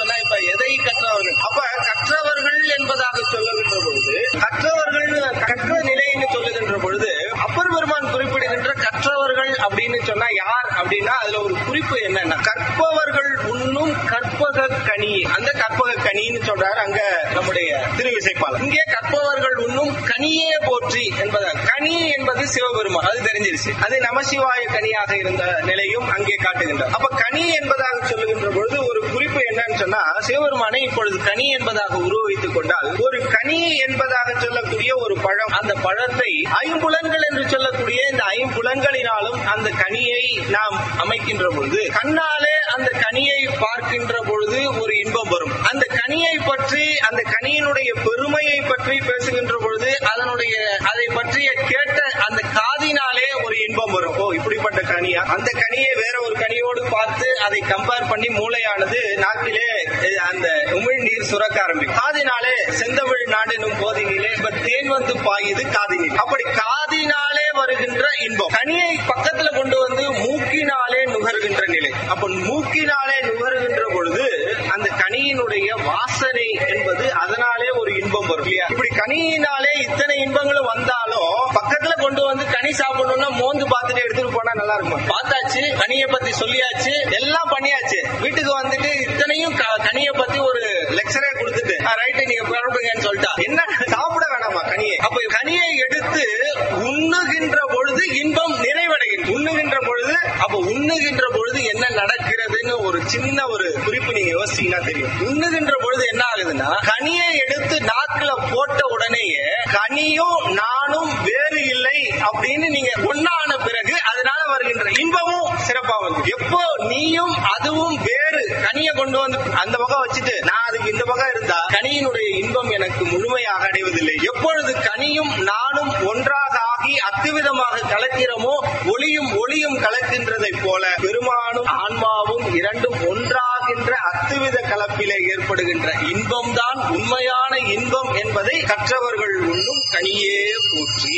நம்முடைய திருவிசைப்பாளர் இங்கே கற்பவர்கள் உண்ணும் கனியே போற்றி என்பதால் கனி என்பது சிவபெருமான் அது தெரிஞ்சிருச்சு அது நமசிவாய கனியாக இருந்த நிலையும் அங்கே காட்டுகின்றார் அப்ப கனி என்பதாக சொல்லுகின்ற பொழுது ஒரு குறிப்பு என்னன்னு சொன்னா சிவபெருமானை இப்பொழுது கனி என்பதாக உருவகித்துக் கொண்டால் ஒரு கனி என்பதாக சொல்லக்கூடிய ஒரு பழம் அந்த பழத்தை ஐம்புலன்கள் என்று சொல்லக்கூடிய இந்த ஐம்புலன்களினாலும் அந்த கனியை நாம் அமைக்கின்ற பொழுது கண்ணாலே அந்த கனியை பார்க்கின்ற பொழுது ஒரு இன்பம் வரும் அந்த கனியை பற்றி அந்த கனியினுடைய பெருமையை பற்றி பேசுகின்ற பொழுது அதனுடைய அதை பற்றிய கேட்ட அந்த காதினாலே ஒரு இன்பம் வரும் ஓ இப்படிப்பட்ட கனியா அந்த கனியை வேற ஒரு கனியோடு பார்த்து அதை கம்பேர் பண்ணி மூளையானது நாக்கிலே அஹ், அந்த உமிழ்நீர் சுரக்க ஆரம்பிக்கும் காதினாலே செந்தமிழ் நாடெனும் போதினிலே இப்ப தேன் வந்து பாயுது காதினில் அப்படி காதினாலே வருகின்ற இன்பம் கனியை பக்கத்துல கொண்டு வந்து மூக்கினாலே நுகர்கின்ற நிலை அப்ப மூக்கினாலே நுகர்கின்ற பொழுது அந்த கனியினுடைய வாசனை என்பது அதனாலே ஒரு இன்பம் வரும் இல்லையா இப்படி கனியினாலே இத்தனை இன்பங்களும் வந்தாலும் பக்கத்துல கொண்டு வந்து கனி சாப்பிடணும்னா மோந்து பார்த்துட்டு எடுத்துட்டு போனா நல்லா இருக்கும் பார்த்தாச்சு கனியை பத்தி சொல்லியாச்சு எல்லாம் பண்ணியாச்சு வீட்டுக்கு வந்துட்டு இத்தனையும் க- கனியை பத்தி ஒரு லெக்சரே கொடுத்துட்டு ரைட்டு நீங்க புறப்படுங்கன்னு சொல்லிட்டா என்ன சாப்பிட வேணாமா கனியை அப்ப கனியை எடுத்து உண்ணுகின்ற பொழுது இன்பம் நிறைவடைகின்ற உண்ணுகின்ற பொழுது அப்ப உண்ணுகின்ற பொழுது என்ன நடக்கிறதுன்னு ஒரு சின்ன ஒரு குறிப்பு நீங்க யோசிச்சீங்கன்னா தெரியும் உண்ணுகின்ற பொழுது என்ன ஆகுதுன்னா கனியை எடுத்து நாக்குல போட்ட உடனேயே கனியும் நானும் வேறு இல்லை அப்படின்னு நீங்க ஒன்னான பிறகு அதனால வருகின்ற இன்பமும் சிறப்பா வந்து எப்போ நீயும் அதுவும் வேறு கனியை கொண்டு வந்து அந்த பக்கம் வச்சுட்டு நான் அதுக்கு இந்த பக்கம் இருந்தா கனியினுடைய இன்பம் எனக்கு முழுமையாக அடைவதில்லை எப்பொழுது கனியும் நானும் ஒன்றாக ஆகி அத்துவிதமாக கலக்கிறோமோ ஒளியும் ஒளியும் கலக்கின்றதை போல பெருமானும் ஆன்மாவும் இரண்டும் ஒன்றாகின்ற அத்துவித கலப்பிலே ஏற்படுகின்ற இன்பம்தான் உண்மையான இன்பம் என்பதை கற்றவர்கள் உண்ணும் கனியே போற்றி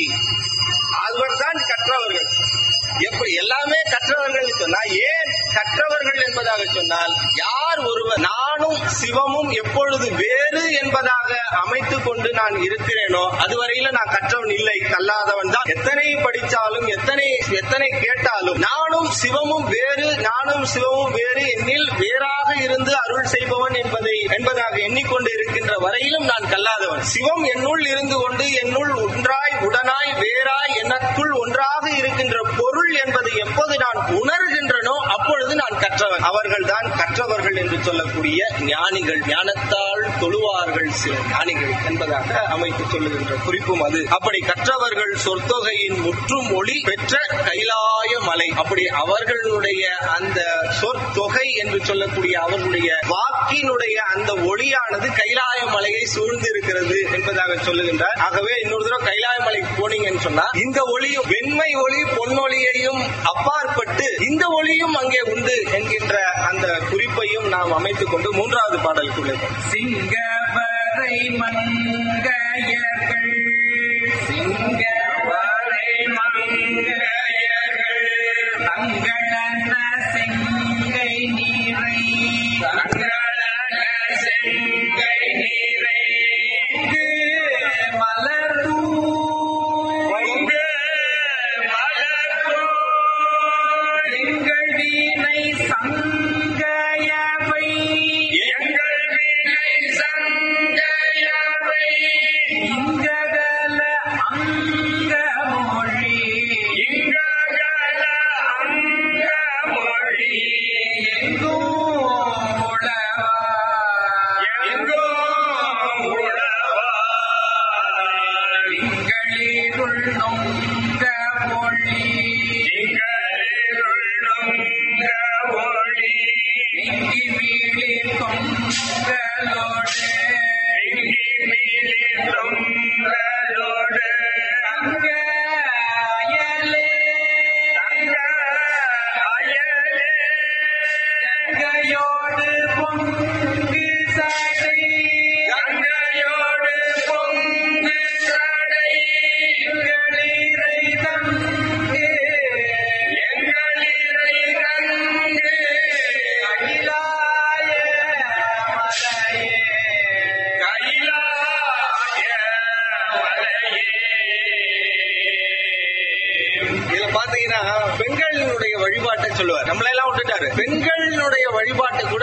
அவர்தான் கற்றவர்கள் எப்ப எல்லாமே கற்றவர்கள் சொன்னா ஏன் கற்றவர்கள் என்பதாக சொன்னால் யார் ஒருவர் நானும் சிவமும் எப்பொழுது வேறு என்பதாக அமைத்துக் கொண்டு நான் இருக்கிறேனோ அதுவரையில நான் கற்றவன் இல்லை கல்லாதவன் தான் எத்தனை படிச்சாலும் எத்தனை எத்தனை கேட்டாலும் நானும் சிவமும் வேறு நானும் சிவமும் வேறு என்னில் வேறாக இருந்து அருள் செய்பவன் என்பதை என்பதாக எண்ணிக்கொண்டு இருக்கின்ற வரையிலும் நான் கல்லாதவன் சிவம் என்னுள் இருந்து கொண்டு என்னுள் ஒன்றாய் உடனாய் வேறாய் எனக்குள் ஒன்றாக இருக்கின்ற பொருள் என்பதை எப்போது நான் உணர்கின்றனோ அப்பொழுது நான் கற்றவன் அவர்கள் தான் கற்றவர்கள் என்று சொல்லக்கூடிய ஞானிகள் ஞானத்தால் தொழுவார்கள் சில ஞானிகள் என்பதாக அமைத்து சொல்லுகின்ற குறிப்பும் அது அப்படி கற்றவர்கள் சொற்தொகையின் முற்றும் ஒளி பெற்ற கைலாய மலை அப்படி அவர்களுடைய அந்த சொற்தொகை என்று சொல்லக்கூடிய அவர்களுடைய வாக்கினுடைய அந்த ஒளியானது கைலாய மலையை சூழ்ந்து இருக்கிறது என்பதாக சொல்லுகின்றார் ஆகவே இன்னொரு தடவை கைலாய மலைக்கு போனீங்கன்னு சொன்னா இந்த ஒளியும் வெண்மை ஒளி பொன்னொளியையும் அப்பாற்பட்டு இந்த ஒளியும் அங்கே உண்டு என்கின்ற அந்த குறிப்பையும் நாம் அமைத்துக் கொண்டு மூன்றாவது பாடலுக்குள்ளே போனோம். சிங்கவரை மங்கையர்கள் சிங்கவரை மங்கையர்கள் தங்களன செங்கை நீரை தங்களன செங்கை நீரை இங்கு மலர்தூ இங்கு மலர்தூ எங்கள் வீணை சங்கையவை எங்கள் வீணை சங்கையவை இங்ககல அங்க மொழி இங்ககல அங்க மொழி எங்கோ உளவா எங்கோ உளவா எங்களிருள் நொங்க மொழி எங்களிருள் நொங்க மொழி இங்கி மீளி தொங்கலோடு இங்கி மீளி தொங்கலோடு அங்க அயலே அங்க அயலே கங்கையோடு பொங்கு சடை கங்கையோடு பொங்கு சடை எங்களிரை தங்கு எங்களிரை தங்கு கைலாய மலையே கைலாய மலையே இதுல பாத்தீங்கன்னா பெண்களினுடைய வழிபாட்டை சொல்லுவார் நம்மள எல்லாம் விட்டுட்டாரு பெண்களினுடைய வழிபாட்டு கூட ஒரு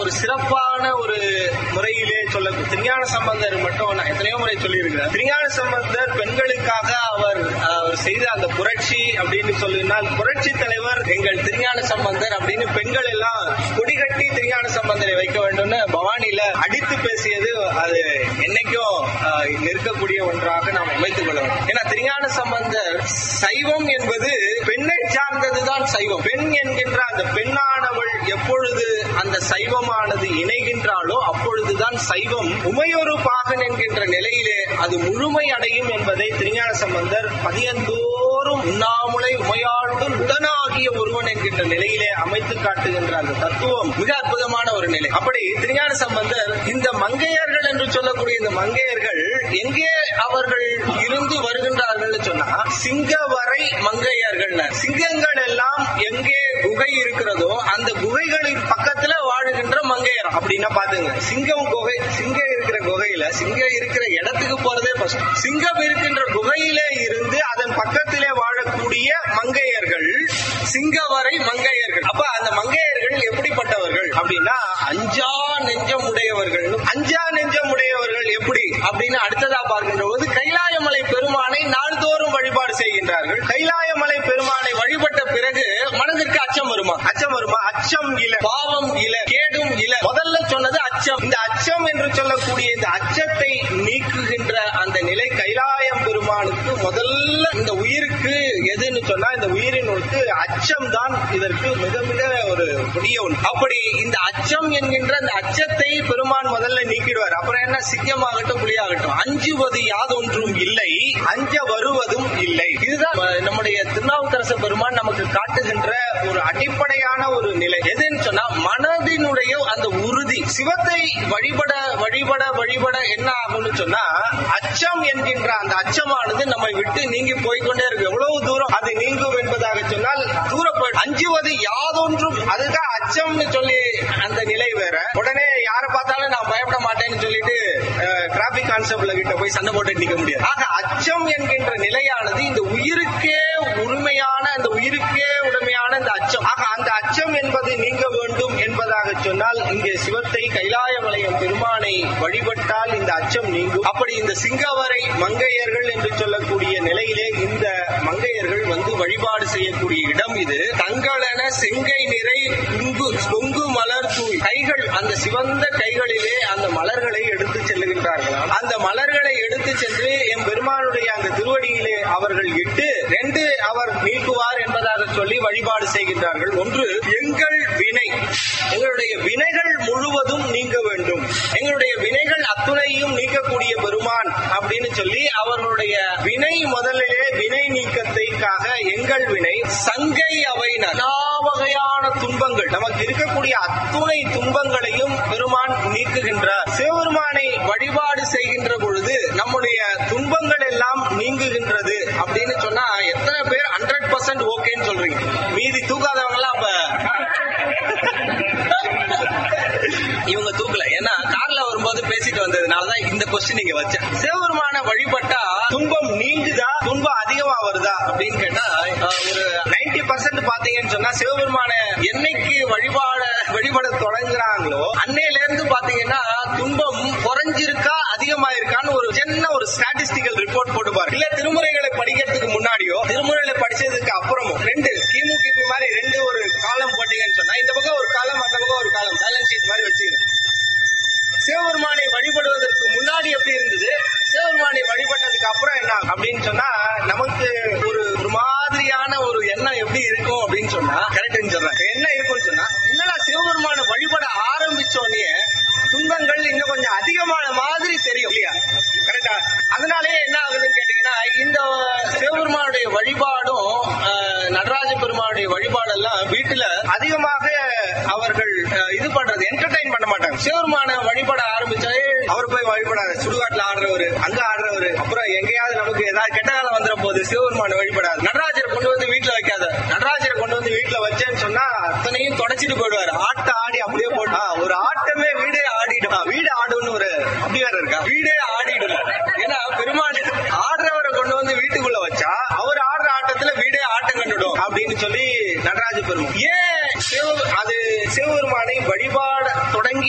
ஒரு சிறப்பான ஒரு முறையிலே சொல்ல திருஞான சம்பந்தர் மட்டும் நான் எத்தனையோ முறை சொல்லியிருக்கிறேன் திருஞான சம்பந்தர் பெண்களுக்காக அவர் அவர் செய்த அந்த புரட்சி அப்படின்னு சொல்லினால் புரட்சி தலைவர் எங்கள் திருஞான சம்பந்தர் அப்படின்னு பெண்கள் எல்லாம் கொடிகட்டி திருஞான சம்பந்தரை வைக்க வேண்டும்னு பவானியில அடித்து பேசியது அது என்னைக்கும் ஆஹ், நிற்கக்கூடிய ஒன்றாக நாம் அமைத்துக் கொள்ள வேண்டும் ஏன்னா திருஞான சம்பந்தர் சைவம் என்பது பெண்ணை சார்ந்ததுதான் சைவம் பெண் என்கின்ற அந்த பெண்ணானவள் எப்பொழுது அந்த சைவமானது இணைகின்றாலோ அப்பொழுதுதான் சைவம் உமையொரு பாகன் என்கின்ற நிலையிலே அது முழுமை அடையும் என்பதை திருஞான சம்பந்தர் பதியந்தோறும் உண்ணாமுலை உமையாளுடன் உடனாகிய ஒருவன் என்கின்ற நிலையிலே அமைத்து காட்டுகின்ற அந்த தத்துவம் மிக அற்புதமான ஒரு நிலை அப்படி திருஞான சம்பந்தர் இந்த மங்கையர்கள் என்று சொல்லக்கூடிய இந்த மங்கையர்கள் எங்கே அவர்கள் இருந்து வருகின்றார்கள் சொன்னா சிங்கவரை மங்கையர்கள் சிங்கங்கள் எல்லாம் எங்கே குகை இருக்கிறதோ அந்த குகைகளின் பக்கத்துல வாழுகின்ற மங்கையர் அப்படின்னா பாத்துங்க சிங்கம் குகை சிங்கம் இருக்கிற குகையில சிங்கம் இருக்கிற இடத்துக்கு போறதே ஃபர்ஸ்ட் சிங்கம் இருக்கின்ற குகையிலே இருந்து அதன் பக்கத்திலே வாழக்கூடிய மங்கையர்கள் சிங்கவரை மங்கையர்கள் அப்ப அந்த மங்கையர்கள் எப்படிப்பட்டவர்கள் அப்படின்னா அஞ்சா நெஞ்சம் உடையவர்கள் அஞ்சா நெஞ்சம் உடையவர்கள் எப்படி அப்படின்னு அடுத்ததா பார்க்கின்ற போது கைலாயமலை பெருமானை நாள்தோறும் வழிபாடு செய்கின்றார்கள் கைலாயமலை பெருமானை வழிபட்ட பிறகு மனதிற்கு அச்சம் வருமா அச்சம் வருமா அச்சம் இல பாவம் இல கேடும் இல முதல்ல சொன்னது அச்சம் இந்த அச்சம் என்று சொல்லக்கூடிய இந்த அச்சத்தை நீக்குகின்ற அந்த நிலை கைலாயம் பெருமானுக்கு முதல்ல இந்த உயிருக்கு எதுன்னு சொன்னா இந்த உயிரினுக்கு அச்சம் தான் இதற்கு மிக மிக ஒரு கொடிய ஒன்று அப்படி இந்த அச்சம் என்கின்ற அந்த அச்சத்தை பெருமான் முதல்ல நீக்கிடுவார் அப்புறம் என்ன சிங்கமாகட்டும் புலியாகட்டும் அஞ்சுவது யாதொன்றும் இல்லை அஞ்ச வருவதும் இல்லை இதுதான் அஹ், நம்முடைய திருநாவுக்கரச பெருமான் நமக்கு காட்டுகின்ற ஒரு அடிப்படையான ஒரு நிலை எதுன்னு சொன்னா மனதினுடைய அந்த உறுதி சிவத்தை வழிபட வழிபட வழிபட என்ன ஆகும்னு சொன்னா அச்சம் என்கின்ற அந்த அச்சமானது நம்மை விட்டு நீங்கி போய்க்கொண்டே இருக்கு எவ்வளவு தூரம் அது நீங்கும் என்பதாக சொன்னால் தூரப்படும் அஞ்சுவது யாதொன்றும் அதுதான் அச்சம்னு சொல்லி அந்த நிலை வேற உடனே யாரை பார்த்தாலும் நான் பயப்பட மாட்டேன்னு சொல்லிட்டு டிராபிக் கான்ஸ்டபிள் கிட்ட போய் சண்டை போட்டு நிக்க முடியாது ஆக அச்சம் என்கின்ற நிலையானது இந்த உயிருக்கே உரிமையான அந்த உயிருக்கே உடமையான இந்த அச்சம் ஆக அந்த அச்சம் என்பது நீங்க வேண்டும் என்பதாக சொன்னால் இங்கே சிவத்தை கைலாயமலையம் பெருமானை வழிபட்டால் இந்த அச்சம் நீங்கும் அப்படி இந்த சிங்கவரை மங்கையர்கள் என்று சொல்லக்கூடிய நிலையிலே இந்த மங்கையர்கள் வந்து வழிபாடு செய்யக்கூடிய இடம் இது தங்களென செங்கை நிறை குங்கு கொங்கு மலர் தூய் கைகள் அந்த சிவந்த கைகளிலே அந்த மலர்களை எடுத்து செல்லுகின்றார்களாம் அந்த மலர்களை எடுத்து சென்று என் பெருமானுடைய அந்த திருவடியிலே அவர்கள் இட்டு ரெண்டு அவர் நீக்குவார் என்பதாக சொல்லி வழிபாடு செய்கின்றார்கள் ஒன்று எங்கள் வினை எங்களுடைய வினைகள் முழுவதும் நீங்க வேண்டும் எங்களுடைய வினைகள் அத்துணையும் நீக்கக்கூடிய பெருமான் அப்படின்னு சொல்லி அவர்களுடைய வினை முதலிலே வினை நீக்கத்தைக்காக எங்கள் வினை சங்கை அவை எல்லா வகையான துன்பங்கள் நமக்கு இருக்கக்கூடிய அத்துணை துன்பங்களையும் பெருமான் நீக்குகின்றார் சிவபெருமானை வழிபாடு செய்கின்ற பொழுது நம்முடைய துன்பங்கள் எல்லாம் நீங்குகின்றது அப்படின்னு சொன்னா எத்தனை பேர் ஹண்ட்ரட் பர்சன்ட் ஓகேன்னு சொல்றீங்க மீதி தூக்காதவங்க எல்லாம் அப்ப இவங்க தூக்கல ஏன்னா கார்ல வரும்போது பேசிட்டு வந்ததுனாலதான் இந்த கொஸ்டின் நீங்க வச்சேன் சிவபெருமான வழிபட்டா துன்பம் நீங்குதா துன்பம் அதிகமா வருதா அப்படின்னு கேட்டா அஹ், ஒரு நைன்டி பர்சன்ட் பாத்தீங்கன்னு சொன்னா சிவபெருமான என்னைக்கு வழிபாட வழிபட தொடங்குறாங்களோ அன்னையில இருந்து பாத்தீங்கன்னா துன்பம் குறைஞ்சிருக்கா அதிகமா இருக்கான்னு ஒரு சின்ன ஒரு ஸ்டாட்டிஸ்டிக்கல் ரிப்போர்ட் போட்டு பாருங்க இல்ல திருமுறைகளை படிக்கிறதுக்கு முன்னாடியோ திருமுறைகளை படிச்சதுக்கு அப்புறமும் ரெண்டு கிமு கிபி மாதிரி ரெண்டு ஒரு காலம் போட்டீங்கன்னு சொன்னா இந்த பக்கம் ஒரு காலம் அந்த பக்கம் ஒரு காலம் பேலன்ஸ் ஷீட் மாதிரி வச்சுக்கணும் சிவபெருமானை வழிபடுவதற்கு முன்னாடி எப்படி இருந்தது சிவபெருமானை வழிபட்டதுக்கு அப்புறம் என்ன அப்படின்னு சொன்னா நமக்கு ஒரு ஒரு மாதிரியான ஒரு எண்ணம் எப்படி இருக்கும் அப்படின்னு சொன்னா கரெக்ட்னு சொல்றேன் என்ன இருக்கும்னு சொன்னா என்னடா சிவபெருமானை வழிபட ஆரம்பிச்சோடனே துன்பங்கள் இன்னும் கொஞ்சம் அதிகமான மாதிரி தெரியும் இல்லையா கரெக்டா அதனாலே என்ன ஆகுதுன்னு கேட்டீங்கன்னா இந்த சிவபெருமானுடைய வழிபாடும் அஹ், நடராஜ பெருமானுடைய வழிபாடெல்லாம் வீட்டுல அதிகமாக அவர்கள் அஹ், இது பண்றது என்டர்டைன் பண்ண மாட்டாங்க சிவபெருமான வழிபட ஆரம்பிச்சாலே அவர் போய் வழிபடாத சுடுகாட்டுல ஆடுறவரு அங்க ஆடுறவரு அப்புறம் எங்கேயாவது நமக்கு ஏதாவது கெட்ட காலம் வந்துட போது சிவபெருமான வழிபடாது நடராஜரை கொண்டு வந்து வீட்டுல வைக்காத நடராஜரை கொண்டு வந்து வீட்டுல வச்சேன்னு சொன்னா அத்தனையும் தொடச்சிட்டு போயிடுவாரு ஆட்ட ஆடி அப்படியே போட்டா ஒரு ஆட்டமே வீடே ஆடிடும் வீடு ஆடுன்னு ஒரு அப்படி வேற இருக்கா வீடே ஆடிடும் ஏன்னா பெருமாள் ஆடுறவரை கொண்டு வந்து வீட்டுக்குள்ள வச்சா அவர் ஆடுற ஆட்டத்துல வீடே ஆட்டம் கண்டுடும் அப்படின்னு சொல்லி நடராஜ பெருமாள் ஏன் சிவ அது சிவபெருமானை வழிபாட தொடங்கி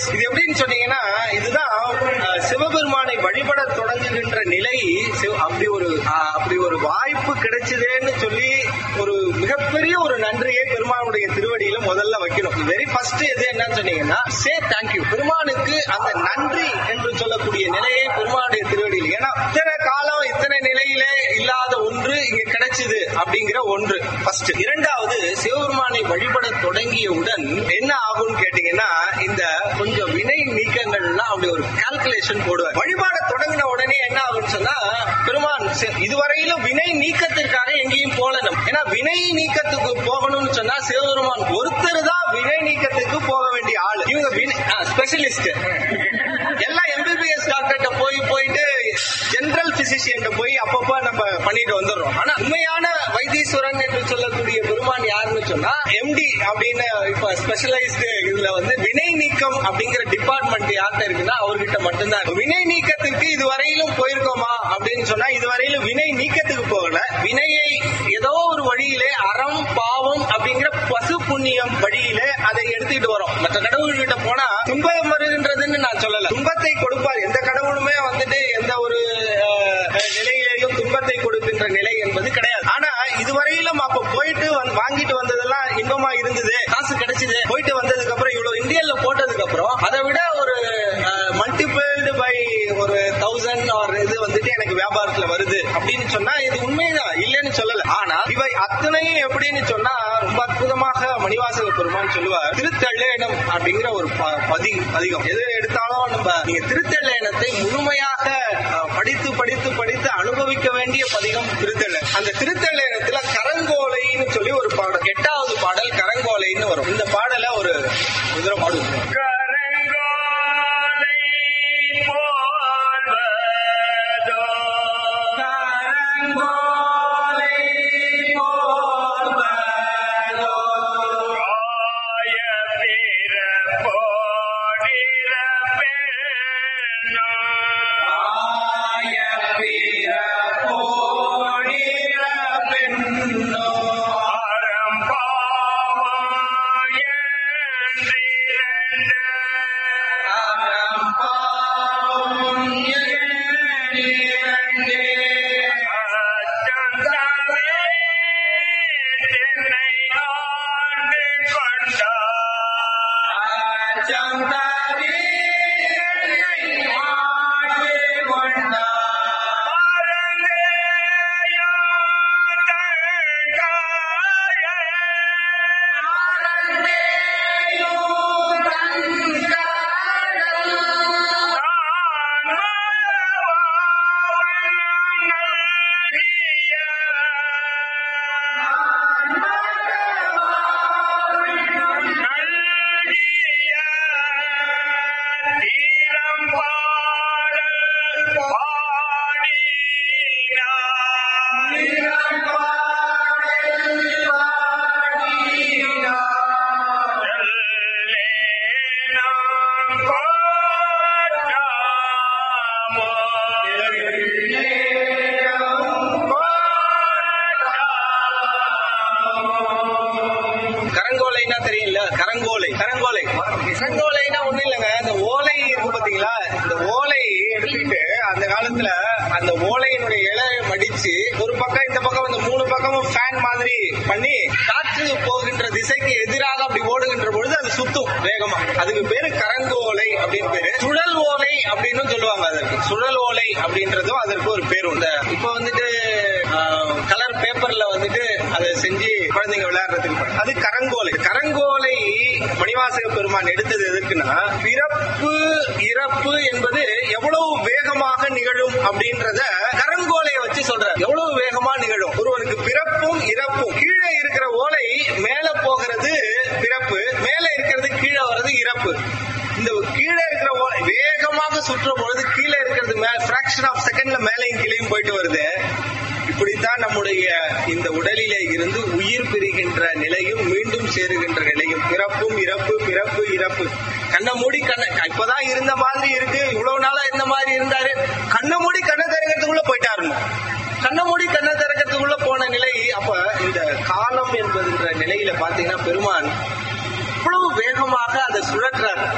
எஸ் இது எப்படின்னு சொன்னீங்கன்னா இதுதான் அஹ், சிவபெருமானை வழிபட தொடங்குகின்ற நிலை சிவ- அப்படி ஒரு அஹ், அப்படி ஒரு வாய்ப்பு கிடைச்சதேன்னு சொல்லி ஒரு மிகப்பெரிய ஒரு நன்றியை பெருமானுடைய திருவடியில முதல்ல வைக்கணும் வெரி ஃபர்ஸ்ட் எது என்னன்னு சொன்னீங்கன்னா சே தேங்க்யூ பெருமானுக்கு அந்த நன்றி என்று சொல்லக்கூடிய நிலையை பெருமானுடைய திருவடியில் ஏன்னா இத்தனை காலம் இத்தனை நிலையிலே இல்லாத ஒன்று இங்க கிடைச்சது அப்படிங்கிற ஒன்று ஃபர்ஸ்ட் இரண்டாவது சிவபெருமானை வழிபட தொடங்கியவுடன் என்ன ஆகும்னு கேட்டீங்கன்னா இந்த கொஞ்சம் வினை நீக்கங்கள்லாம் அப்படி ஒரு கால்குலேஷன் போடுவார் வழிபாட தொடங்கின உடனே என்ன ஆகும்னு சொன்னா பெருமான் சி- இதுவரையிலும் வினை நீக்கத்திற்காக எங்கேயும் போல நம்ம ஏன்னா வினை நீக்கத்துக்கு போகணும்னு சொன்னா சிவபெருமான் ஒருத்தர் தான் வினை நீக்கத்துக்கு போக வேண்டிய ஆளு இவங்க ஸ்பெஷலிஸ்ட் எல்லாம் எம்பிபிஎஸ் டாக்டர்கிட்ட போய் போயிட்டு ஜெனரல் பிசிஷியன் போய் அப்பப்ப நம்ம பண்ணிட்டு வந்துடுறோம் ஆனா உண்மையான வைத்தீஸ்வரன் என்று சொல்லக்கூடிய பெருமான் யாருன்னு சொன்னா எம்டி அப்படின்னு இப்ப ஸ்பெஷலைஸ்டு இதுல வந்து வினை நீக்கம் அப்படிங்கிற டிபார்ட்மெண்ட் யார்கிட்ட இருக்குன்னா அவர்கிட்ட மட்டும்தான் இருக்கு. வினை நீக்கத்துக்கு இதுவரையிலும் போயிருக்கோமா அப்படின்னு சொன்னா இதுவரையிலும் வினை நீக்கத்துக்கு போகல வினையை ஏதோ ஒரு வழியிலே அறம் பாவம் அப்படிங்கிற பசு புண்ணியம் வழியிலே அதை எடுத்துக்கிட்டு வரோம் மற்ற கடவுள்கிட்ட போனா துன்பம் வருகின்றதுன்னு நான் சொல்லல துன்பத்தை கொடுப்பார் எந்த கடவுளுமே வந்துட்டு எந்த ஒரு அஹ், நிலையிலேயும் துன்பத்தை கொடுக்கின்ற நிலை என்பது கிடையாது ஆனா இதுவரையிலும் அப்ப போயிட்டு வந்து- வாங்கிட்டு வந்ததெல்லாம் இன்பமா இருந்தது காசு கிடைச்சது போயிட்டு வந்ததுக்கு அப்புறம் இவ்வளவு இந்தியன்ல போட்டதுக்கு அப்புறம் அதை விட ஒரு மல்டிபிள்டு பை ஒரு தௌசண்ட் ஆர் இது வந்துட்டு எனக்கு வியாபாரத்துல வருது அப்படின்னு சொன்னா இது உண்மைதான் இல்லைன்னு சொல்லல ஆனா இவை அத்தனையும் எப்படின்னு சொன்னா ரொம்ப அற்புதமாக மணிவாசக பெருமான் சொல்லுவார் திருத்தள்ளேனம் அப்படிங்கிற ஒரு ப- பதி அதிகம் எது எடுத்தாலும் நம்ம நீங்க திருத்தள்ளேனத்தை முழுமையாக அஹ், படித்து படித்து படித்து அனுபவிக்க வேண்டிய பதிகம் திருத்தள்ள அந்த திருத்தள்ளேனத்துல கரங்கோலைன்னு சொல்லி ஒரு பாடல் எட்டாவது பாடல் கரங்கோலைன்னு வரும் இந்த பாடலை ஒரு ஒரு தடவை பாடுவோம் கரங்கோலை போல்வதோ கரங்கோலை போல்வதோ காய பிறப்போடிறப்பெண்ணோ ஆய பிறப்போடிற பெண்ணோ அறம்பாவம் என்றிரண்டு அறம்பாவும் எண்ணிரண்டே அச்சந்தமே தென்னை ஆண்டு கொண்டார் அச்சந்தரே ஆண்டு கொண்டார் மறந்தேயோ தங்காயே ஆரண்டேயோ தன்காடல் நான் மறவாவன் நல்கிய நல்கிய தீரம் பாடல் பாடினார் நாம் கரங்கோலைன்னா தெரியல கரங்கோலை கரங்கோலை கரங்கோலைனா ஒண்ணு இல்லைங்க இந்த ஓலை இருக்கு பாத்தீங்களா இந்த ஓலை எடுத்துக்கிட்டு அந்த காலத்துல அந்த ஓலையினுடைய இலையை மடிச்சு ஒரு பக்கம் இந்த பக்கம் இந்த மூணு பக்கமும் ஃபேன் மாதிரி பண்ணி காற்று போகின்ற திசைக்கு எதிராக அப்படி ஓடுகின்ற பொழுது அது சுத்தும் வேகமா அதுக்கு பேரு கரங்கோலை அப்படின்னு பேரு சுழல் ஓலை அப்படின்னு சொல்லுவாங்க அதற்கு சுழல் ஓலை அப்படின்றதும் அதற்கு ஒரு பேர் உண்டு இப்ப வந்துட்டு கலர் பேப்பர்ல வந்துட்டு அதை செஞ்சு குழந்தைங்க விளையாடுறதுக்கு ப- அது கரங்கோலை கரங்கோலை மணிவாசக பெருமான் எடுத்தது எதுக்குன்னா பிறப்பு இறப்பு என்பது எவ்வளவு வேகமாக நிகழும் அப்படின்றத கரங்கோலையை வச்சு சொல்றார் எவ்வளவு வேகமா நிகழும் ஒருவனுக்கு பிறப்பும் இறப்பும் கீழே இருக்கிற ஓலை மேல போகிறது பிறப்பு மேல இருக்கிறது கீழே வர்றது இறப்பு இந்த கீழே இருக்கிற ஓலை வேகமாக சுற்றும் பொழுது கீழே இருக்கிறது பிராக்ஷன் ஆஃப் செகண்ட்ல மேலையும் கீழையும் போயிட்டு வருது இப்படித்தான் நம்முடைய இந்த உடலிலே இருந்து உயிர் பிரிகின்ற நிலையும் மீண்டும் சேருகின்ற நிலையும் பிறப்பும் இறப்பு பிறப்பு இறப்பு கண்ணை மூடி கண்ணை இப்பதான் இருந்த மாதிரி இருக்கு இவ்வளவு நாளா இருந்த மாதிரி இருந்தாரு கண்ணை மூடி கண்ணை திறக்கிறதுக்குள்ள போயிட்டாருன்னு கண்ணை மூடி கண்ணை திறக்கிறதுக்குள்ள போன நிலை அப்ப இந்த காலம் என்பதுன்ற நிலையில பாத்தீங்கன்னா பெருமான் இவ்வளவு வேகமாக அதை சுழற்றார்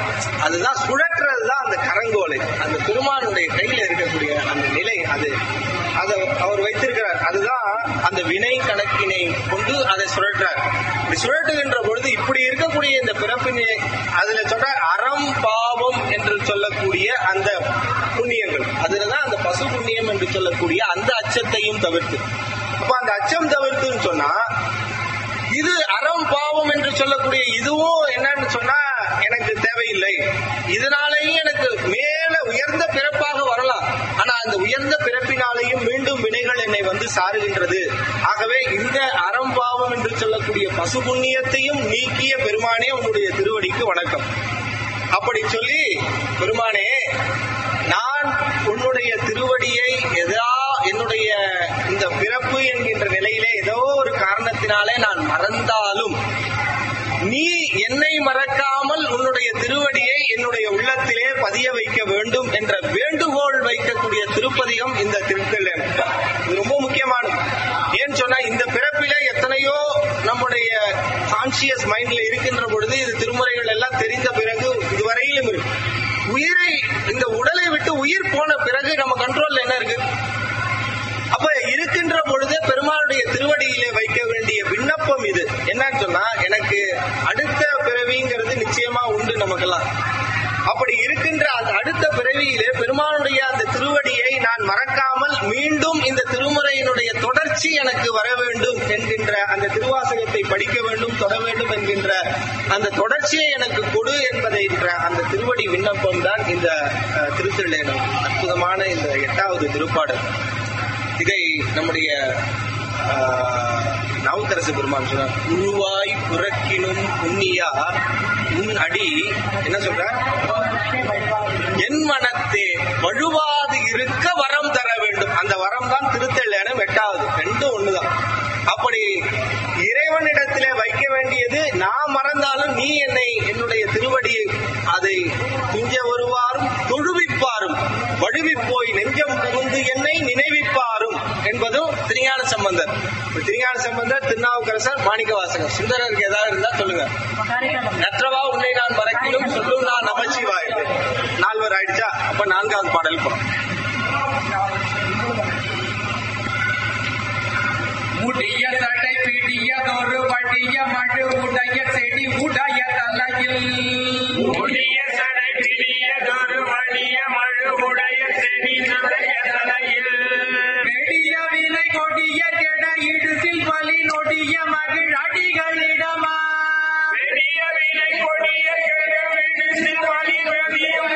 அதுதான் சுழற்றுறது தான் அந்த கரங்கோலை அந்த பெருமானுடைய கையில இருக்கக்கூடிய அந்த நிலை அது அதை அவர் வைத்திருக்கிறார் அதுதான் அந்த வினை கணக்கினை கொண்டு அதை சுழற்றார் இப்படி சுழற்றுகின்ற பொழுது இப்படி இருக்கக்கூடிய இந்த பிறப்பினை அதுல சொல்ற அறம் பாவம் என்று சொல்லக்கூடிய அந்த புண்ணியங்கள் அதுலதான் அந்த பசு புண்ணியம் என்று சொல்லக்கூடிய அந்த அச்சத்தையும் தவிர்த்து அப்ப அந்த அச்சம் தவிர்த்துன்னு சொன்னா இது அறம் பாவம் என்று சொல்லக்கூடிய இதுவும் என்னன்னு சொன்னா எனக்கு தேவையில்லை இதனாலேயும் எனக்கு மேல உயர்ந்த பிறப்பாக வரலாம் ஆனா அந்த உயர்ந்த பிறப்பினாலேயும் மீண்டும் வினைகள் என்னை வந்து சாருகின்றது ஆகவே இந்த அறம் பாவம் என்று சொல்லக்கூடிய பசு புண்ணியத்தையும் நீக்கிய பெருமானே உன்னுடைய திருவடிக்கு வணக்கம் அப்படி சொல்லி பெருமானே நான் உன்னுடைய திருவடியை எதா என்னுடைய இந்த பிறப்பு என்கின்ற நிலையிலே ஏதோ ஒரு காரணத்தினாலே நான் மறந்தாலும் நீ என்னை மறக்காமல் உன்னுடைய திருவடியை என்னுடைய உள்ளத்திலே பதிய வைக்க வேண்டும் என்ற வேண்டுகோள் வைக்கக்கூடிய திருப்பதிகம் இந்த திருத்தலம் இது ரொம்ப முக்கியமானது ஏன்னு சொன்னா இந்த பிறப்பிலே எத்தனையோ நம்முடைய கான்சியஸ் மைண்ட்ல இருக்கின்ற பொழுது இது திருமுறைகள் எல்லாம் தெரிந்த பிறகு இதுவரையிலும் இருக்கு உயிரை இந்த உடலை விட்டு உயிர் போன பிறகு நம்ம கண்ட்ரோல்ல என்ன இருக்கு அப்ப இருக்கின்ற பொழுதே பெருமாளுடைய திருவடியிலே வைக்க வேண்டிய விண்ணப்பம் இது என்னன்னு சொன்னா எனக்கு அடுத்த பிறவிங்கிறது நிச்சயமா உண்டு நமக்கெல்லாம் அப்படி இருக்கின்ற அந்த அடுத்த பிறவியிலே பெருமானுடைய அந்த திருவடியை நான் மறக்காமல் மீண்டும் இந்த திருமுறையினுடைய தொடர்ச்சி எனக்கு வர வேண்டும் என்கின்ற அந்த திருவாசகத்தை படிக்க வேண்டும் தொட வேண்டும் என்கின்ற அந்த தொடர்ச்சியை எனக்கு கொடு என்பதை அந்த திருவடி விண்ணப்பம் தான் இந்த அஹ், திருத்திருளேனம் அற்புதமான இந்த எட்டாவது திருப்பாடல் இதை நம்முடைய ஆஹ், நாவுக்கரசு பெருமான் சொன்னார் உருவாய் புறக்கினும் புண்ணியா உன் அடி என்ன சொல்ற என் மனத்தே வழுவாது இருக்க வரம் தர வேண்டும் அந்த வரம் தான் திருத்தள்ளேனம் எட்டாவது ரெண்டும் ஒண்ணுதான் அப்படி இறைவனிடத்திலே வைக்க வேண்டியது நான் மறந்தாலும் நீ என்னை என்னுடைய திருவடி அதை துஞ்ச வருவாரும் தொழுவிப்பாரும் வழுவிப்போய் நெஞ்சம் புகுந்து என்னை நினைவிப்பாரும் என்பதும் திருஞான சம்பந்தர் இப்ப திருஞான சம்பந்தர் திருநாவுக்கரசர் மாணிக்கவாசகர் சுந்தரருக்கு ஏதாவது இருந்தா சொல்லுங்க நற்றவா உன்னை நான் மறக்கிலும் சொல்லும் நான் நமச்சிவாய் நால்வர் ஆயிடுச்சா அப்ப நான்காவது பாடல் போறோம் முடிய தடை பிடியதொரு வடிய மழு உடைய செடி உடைய தலையில் முடிய சடை பிடியதொரு வலிய மழுவுடைய செடி நுடைய தலையில் நெடிய வினை கொடிய கெட இடுசில் வலி நொடிய மகிழ் அடிகளிடமா பெரிய விலை கொடிய கெடுவிடுசில் வலி வெளியும்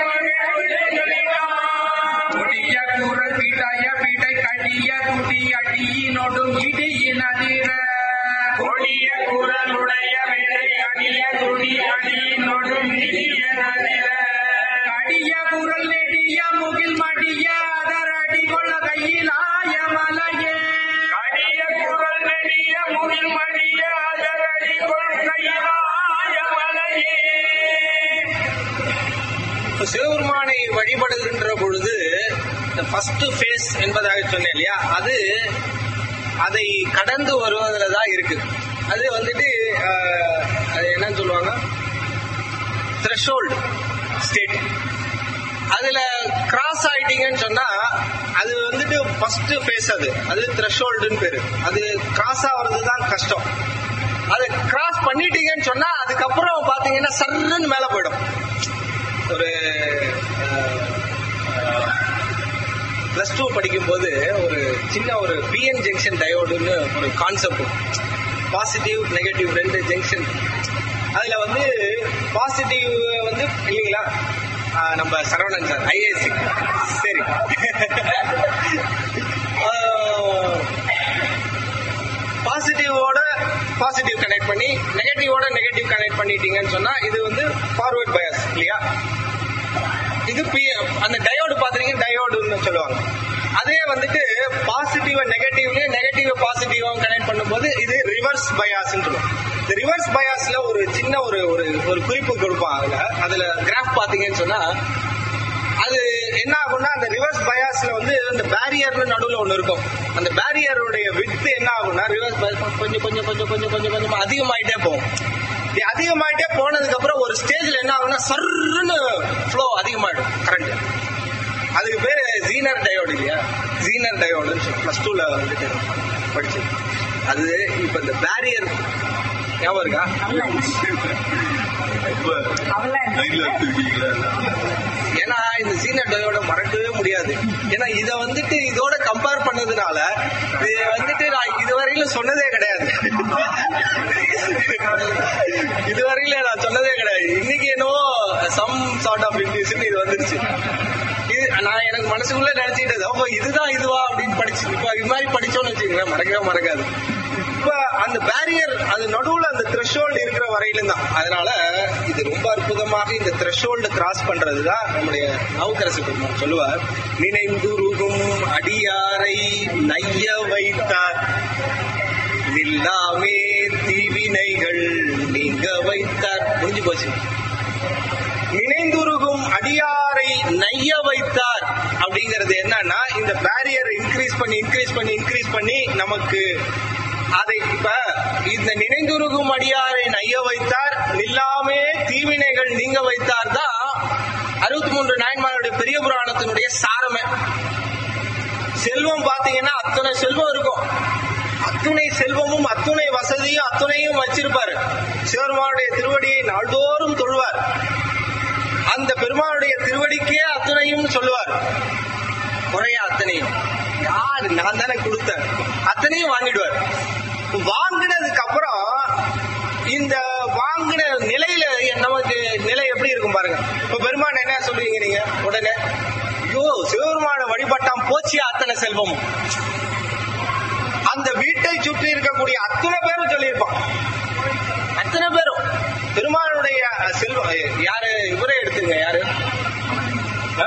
கொடிய குரல் பிடைய பிடை கடிய துடி அடியினொடும் இடியின் அதிர கொடிய குரலுடைய விடை அடிய துணி அடியினொடு நிதிய நதிர கடிய குரல் நெடிய முகில் மடிய அதர் அடி கொள்ள கையில் ஆய மலையே கடிய குரல் நெடிய முகில் மடிய அதரடி கொள்கையிலாய மலையே இப்ப சிவபெருமானை வழிபடுகின்ற பொழுது இந்த ஃபர்ஸ்ட் ஃபேஸ் என்பதாக சொன்னேன் இல்லையா அது அதை கடந்து வருவதுல தான் இருக்கு அது வந்துட்டு ஆஹ், அது என்னன்னு சொல்லுவாங்க த்ரெஷோல்டு ஸ்டேட் அதுல கிராஸ் ஆயிட்டீங்கன்னு சொன்னா அது வந்துட்டு ஃபர்ஸ்ட் ஃபேஸ் அது அது த்ரெஷோல்டுன்னு பேரு அது கிராஸ் ஆகுறது தான் கஷ்டம் அதை கிராஸ் பண்ணிட்டீங்கன்னு சொன்னா அதுக்கப்புறம் பாத்தீங்கன்னா சர்ன்னு மேல போயிடும் ஒரு பிளஸ் டூ படிக்கும்போது ஒரு சின்ன ஒரு பிஎன் ஜங்ஷன் டயோடுன்னு ஒரு கான்செப்ட் பாசிட்டிவ் நெகட்டிவ் ரெண்டு ஜங்ஷன் அதுல வந்து பாசிட்டிவ் வந்து இல்லைங்களா ஆஹ் நம்ம சரவணன் சார் ஐஏசி சரி பாசிட்டிவோட பாசிட்டிவ் கனெக்ட் பண்ணி நெகட்டிவோட நெகட்டிவ் கனெக்ட் பண்ணிட்டீங்கன்னு சொன்னா இது வந்து ஃபார்வர்ட் பயஸ் இல்லையா இது பி அந்த டயோடு பாத்தீங்க டயோடுன்னு சொல்லுவாங்க அதே வந்துட்டு பாசிட்டிவ் நெகட்டிவ்ல நெகட்டிவ் பாசிட்டிவா கனெக்ட் பண்ணும்போது இது ரிவர்ஸ் பயாஸ் சொல்லுவோம் இந்த ரிவர்ஸ் பயாஸ்ல ஒரு சின்ன ஒரு ஒரு ஒரு குறிப்பு கொடுப்பான் அதுல அதுல கிராஃப் பாத்தீங்கன்னு சொன்னா அது என்ன ஆகும்னா அந்த ரிவர்ஸ் பயாஸ்ல வந்து அந்த பேரியர்னு நடுவுல ஒண்ணு இருக்கும் அந்த பேரியருடைய வித்து என்ன ஆகும்னா ரிவர்ஸ் பயாஸ் கொஞ்சம் கொஞ்சம் கொஞ்சம் கொஞ்சம் கொஞ்சம் கொஞ்சம் அதிகமாயிட்டே போகும் இது அதிகமாயிட்டே போனதுக்கு அப்புறம் ஒரு ஸ்டேஜ்ல என்ன ஆகும்னா சர்ன்னு ஃப்ளோ அதிகமாயிடும் கரண்ட் அதுக்கு பேரு ஜீனர் டயோடு இல்லையா ஜீனர் டயோடுன்னு பிளஸ் டூல வந்துட்டு படிச்சு அது இப்ப இந்த பேரியர் ஞாபகம் இருக்கா ஏன்னா இந்த சீனியர் டயோட மறக்கவே முடியாது ஏன்னா இத வந்துட்டு இதோட கம்பேர் பண்ணதுனால இது வந்துட்டு நான் இதுவரையிலும் சொன்னதே கிடையாது இதுவரையில நான் சொன்னதே கிடையாது இன்னைக்கு என்னவோ சம் சார்ட் ஆஃப் இங்கிலீஷ் இது வந்துருச்சு இது நான் எனக்கு மனசுக்குள்ள நினைச்சுக்கிட்டது அப்போ இதுதான் இதுவா அப்படின்னு படிச்சு இப்ப இது மாதிரி படிச்சோம்னு வச்சுக்கோங்களேன் மறக்கவே மறக்காது இப்ப அந்த பேரியர் அது நடுவுல அந்த த்ரெஷோல்டு இருக்கிற வரையிலும் தான் அதனால இது ரொம்ப அற்புதமாக இந்த த்ரெஷோல்டு கிராஸ் பண்றதுதான் நம்முடைய நவுக்கரசு பெருமாள் சொல்லுவார் நினைந்துருகும் அடியாரை நைய வைத்தார் இல்லாமே தீவினைகள் நீங்க வைத்தார் முடிஞ்சு போச்சு நினைந்துருகும் அடியாரை நைய வைத்தார் அப்படிங்கிறது என்னன்னா இந்த பேரியர் இன்க்ரீஸ் பண்ணி இன்க்ரீஸ் பண்ணி இன்க்ரீஸ் பண்ணி நமக்கு அதை இப்ப இந்த நினைந்துருகும் அடியாரை நைய வைத்தார் நில்லாமே தீவினைகள் நீங்க வைத்தார் தான் அறுபத்தி மூன்று நாயன்மாருடைய பெரிய புராணத்தினுடைய சாரமே செல்வம் பாத்தீங்கன்னா அத்தனை செல்வம் இருக்கும் அத்துணை செல்வமும் அத்துணை வசதியும் அத்துணையும் வச்சிருப்பாரு சிவருமானுடைய திருவடியை நாள்தோறும் தொழுவார் அந்த பெருமானுடைய திருவடிக்கே அத்துணையும் சொல்லுவார் குறையா அத்தனையும் யாரு நான் தானே கொடுத்தேன் அத்தனையும் வாங்கிடுவார் வாங்கினதுக்கு அப்புறம் இந்த வாங்கின நிலையில நமக்கு நிலை எப்படி இருக்கும் பாருங்க இப்ப பெருமான் என்ன சொல்றீங்க நீங்க உடனே ஐயோ சிவபெருமான வழிபட்டாம் போச்சியா அத்தனை செல்வமும் அந்த வீட்டை சுற்றி இருக்கக்கூடிய அத்தனை பேரும் சொல்லியிருப்பான் அத்தனை பேரும் பெருமானுடைய செல்வம் யாரு இவரே எடுத்துங்க யாரு ஆ?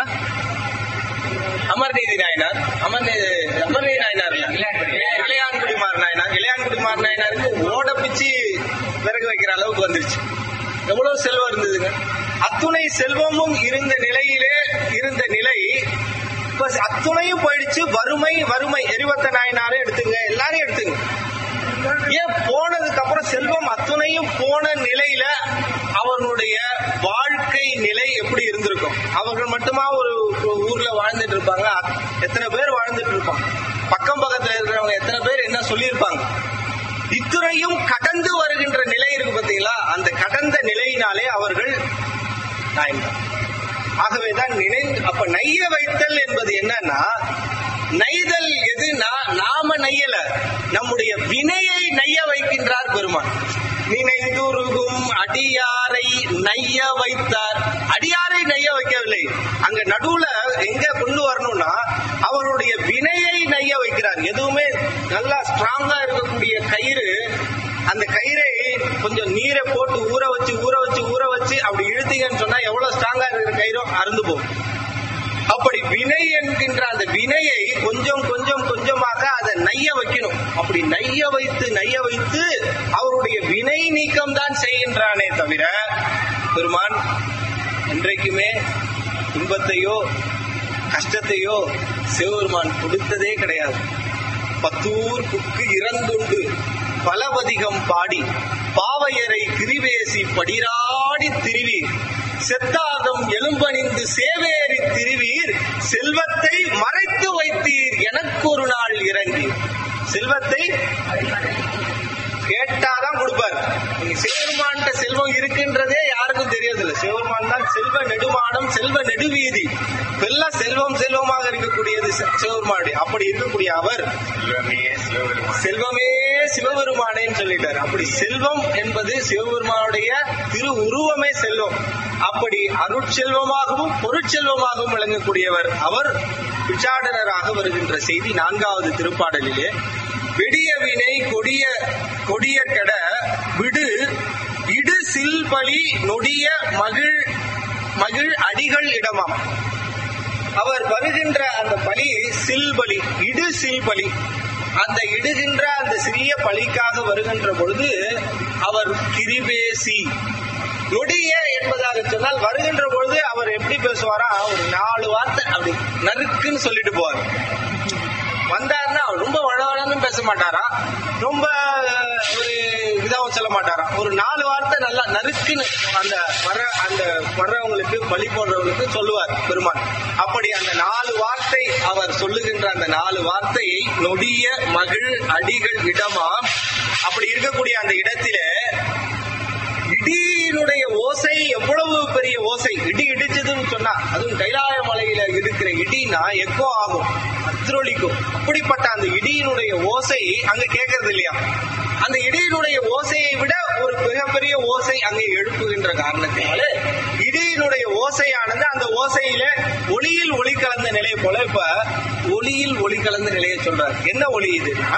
அமர்நீதி நாயனார் அமர்நீதி அமர்நீதி நாயனார் இல்ல. இளையான்குடிமார் நாயனார் இளையான்குடிமார் நாயனாருக்கு ஓட பிச்சு விறகு வைக்கிற அளவுக்கு வந்துருச்சு எவ்வளவு செல்வம் இருந்ததுங்க அத்துணை செல்வமும் இருந்த நிலையிலே இருந்த நிலை இப்ப அத்துணையும் போயிடுச்சு வறுமை வறுமை எரிவத்த நாயனாரே எடுத்துங்க எல்லாரையும் எடுத்துங்க ஏன் போனதுக்கு அப்புறம் செல்வம் அத்துணையும் போன நிலையில அவர்களுடைய வாழ்க்கை நிலை எப்படி இருந்திருக்கும் அவர்கள் மட்டுமா ஒரு ஒரு ஊர்ல வாழ்ந்துட்டு இருப்பாங்க அத்- எத்தனை பேர் வாழ்ந்துட்டு இருப்பாங்க பக்கம் பக்கத்துல இருக்கிறவங்க எத்தனை பேர் என்ன சொல்லியிருப்பாங்க இத்துறையும் கடந்து வருகின்ற நிலை இருக்கு பாத்தீங்களா அந்த கடந்த நிலையினாலே அவர்கள் நாயன்தான் ஆகவேதான் நினைந்து அப்ப நைய வைத்தல் என்பது என்னன்னா நைதல் எதுனா நாம நையல நம்முடைய வினையை நைய வைக்கின்றார் பெருமான் நினைந்துருகும் அடியாரை நைய வைத்தார் அடியாரை நைய வைக்கவில்லை அங்க நடுவுல எங்க கொண்டு வரணும்னா அவருடைய வினையை நைய வைக்கிறார் எதுவுமே நல்லா ஸ்ட்ராங்கா இருக்கக்கூடிய கயிறு அந்த கயிறை கொஞ்சம் நீரை போட்டு ஊற வச்சு ஊற வச்சு ஊற வச்சு அப்படி இழுத்தீங்கன்னு சொன்னா எவ்வளவு ஸ்ட்ராங்கா இருக்கிற கயிறும் அறுந்து போகும் அப்படி வினை என்கின்ற அந்த வினையை கொஞ்சம் கொஞ்சம் கொஞ்சமாக அதை நைய வைக்கணும் அப்படி நைய வைத்து நைய வைத்து அவருடைய வினை நீக்கம் தான் செய்கின்றானே தவிர பெருமான் என்றைக்குமே துன்பத்தையோ கஷ்டத்தையோ சிவபெருமான் கொடுத்ததே கிடையாது பத்தூர் புக்கு இறந்துண்டு பலவதிகம் பாடி பாவையரை திரிவேசி படிராடி திரிவீர் செத்தாகம் எலும்பணிந்து சேவேரி திரிவீர் செல்வத்தை மறைத்து வைத்தீர் எனக்கு ஒரு நாள் இறங்கி செல்வத்தை கேட்டாதான் கொடுப்பார் நீங்க சிவபெருமான்கிட்ட செல்வம் இருக்கின்றதே யாருக்கும் தெரியறதில்ல சிவபெருமான் தான் செல்வ நெடுமாடம் செல்வ நெடுவீதி எல்லாம் செல்வம் செல்வமாக இருக்கக்கூடியது சி- சிவபெருமானுடைய அப்படி இருக்கக்கூடிய அவர் செல்வமே சிவபெருமானேன்னு சொல்லிட்டார் அப்படி செல்வம் என்பது சிவபெருமானுடைய திரு உருவமே செல்வம் அப்படி அருட்செல்வமாகவும் பொருட்செல்வமாகவும் விளங்கக்கூடியவர் அவர் பிச்சாடனராக வருகின்ற செய்தி நான்காவது திருப்பாடலிலே வெடிய வினை கொடிய கொடிய கெட விடு இடு சில்பலி நொடிய மகிழ் மகிழ் அடிகள் இடமாம் அவர் வருகின்ற அந்த பலி சில்பலி இடு சில்பலி அந்த இடுகின்ற அந்த சிறிய பலிக்காக வருகின்ற பொழுது அவர் கிரிபேசி நொடிய என்பதாக சொன்னால் வருகின்ற பொழுது அவர் எப்படி பேசுவாரா ஒரு நாலு வார்த்தை அப்படி நறுக்குன்னு சொல்லிட்டு போவார் வந்தாருன்னா ரொம்ப வளவளன்னு பேச மாட்டாரா ரொம்ப அஹ், ஒரு இதாவும் சொல்ல மாட்டாரா ஒரு நாலு வார்த்தை நல்லா நறுக்குன்னு அந்த வர அந்த வர்றவங்களுக்கு பலி போடுறவங்களுக்கு சொல்லுவார் பெருமான் அப்படி அந்த நாலு வார்த்தை அவர் சொல்லுகின்ற அந்த நாலு வார்த்தையை நொடிய மகிழ் அடிகள் இடமா அப்படி இருக்கக்கூடிய அந்த இடத்திலே இடியினுடைய ஓசை எவ்வளவு பெரிய ஓசை இடி இடிச்சதுன்னு சொன்னா அதுவும் கைலாய மலையில இருக்கிற இடினா எக்கோ ஆகும் அத்ரொலிக்கும் அப்படிப்பட்ட அந்த இடியினுடைய ஓசை அங்க கேட்கறது இல்லையா அந்த இடியினுடைய ஓசையை விட ஒரு மிகப்பெரிய ஓசை அங்கே எழுப்புகின்ற காரணத்தினால இடியினுடைய ஓசையானது அந்த ஓசையில ஒளியில் ஒளி கலந்த நிலை போல இப்ப ஒளியில் ஒளி கலந்த நிலையை சொல்றாரு என்ன ஒளி இதுன்னா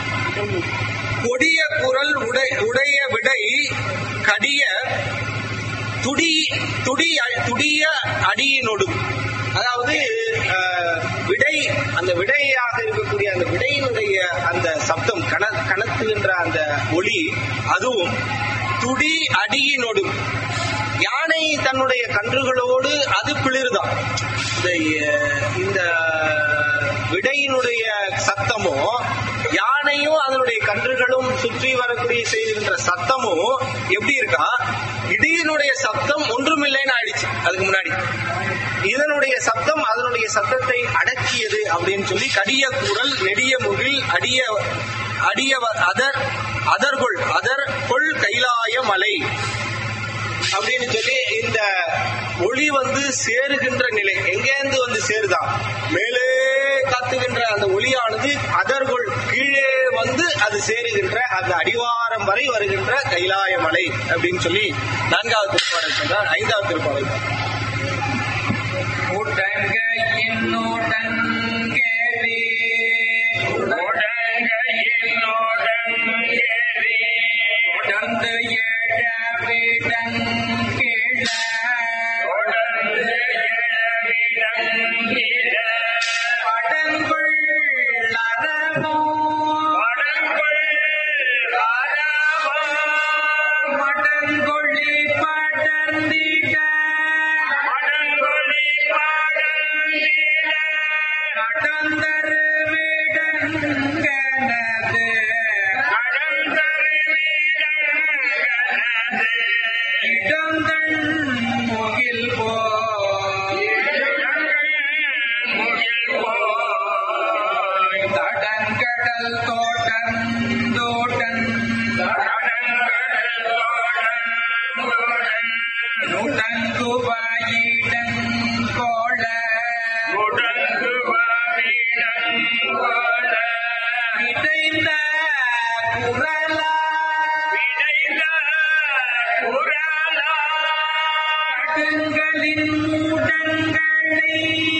கொடிய குரல் உடை உடைய விடை கடிய துடி துடி துடிய அடியினொடும் அதாவது அஹ், விடை அந்த விடையாக இருக்கக்கூடிய அந்த விடையினுடைய அந்த சப்தம் கன கணத்துகின்ற அந்த ஒளி அதுவும் துடி அடியினொடும் யானை தன்னுடைய கன்றுகளோடு அது பிளிர்தான் இந்த அஹ், இந்த விடையினுடைய சத்தமும் யானையும் அதனுடைய கன்றுகளும் சுற்றி வரக்கூடிய செய்கின்ற சத்தமும் எப்படி இருக்கா இடியினுடைய சத்தம் ஒன்றுமில்லைன்னு ஆயிடுச்சு அதுக்கு முன்னாடி இதனுடைய சத்தம் அதனுடைய சத்தத்தை அடக்கியது அப்படின்னு சொல்லி கடிய குரல் நெடிய முகில் அடிய அடிய அதர் அதர்கொள் அதர் கொள் கைலாய மலை அப்படின்னு சொல்லி இந்த ஒளி வந்து சேருகின்ற நிலை எங்கேருந்து வந்து சேருதா மேலே காத்துகின்ற அந்த ஒளியானது அதர்கொள் கீழே வந்து அது சேருகின்ற அந்த அடிவாரம் வரை வருகின்ற கைலாய மலை அப்படின்னு சொல்லி நான்காவது திருப்பாடல் சொல்றார் ஐந்தாவது திருப்பாடல் உடங்க இன்னுடங்கேவி உடந்து எழவிடங் கிழ படங்குள் அறமோ மடங்கொழி படர்ந்திட நடந்தரு விடங்கனது இடங்கள் முகில் போய் தடங்கடல் தோட்டந்தோட்டன் நுடங்குவாயிடன் கோள இடைந்த குரலா கடுங்களின் மூடங்களை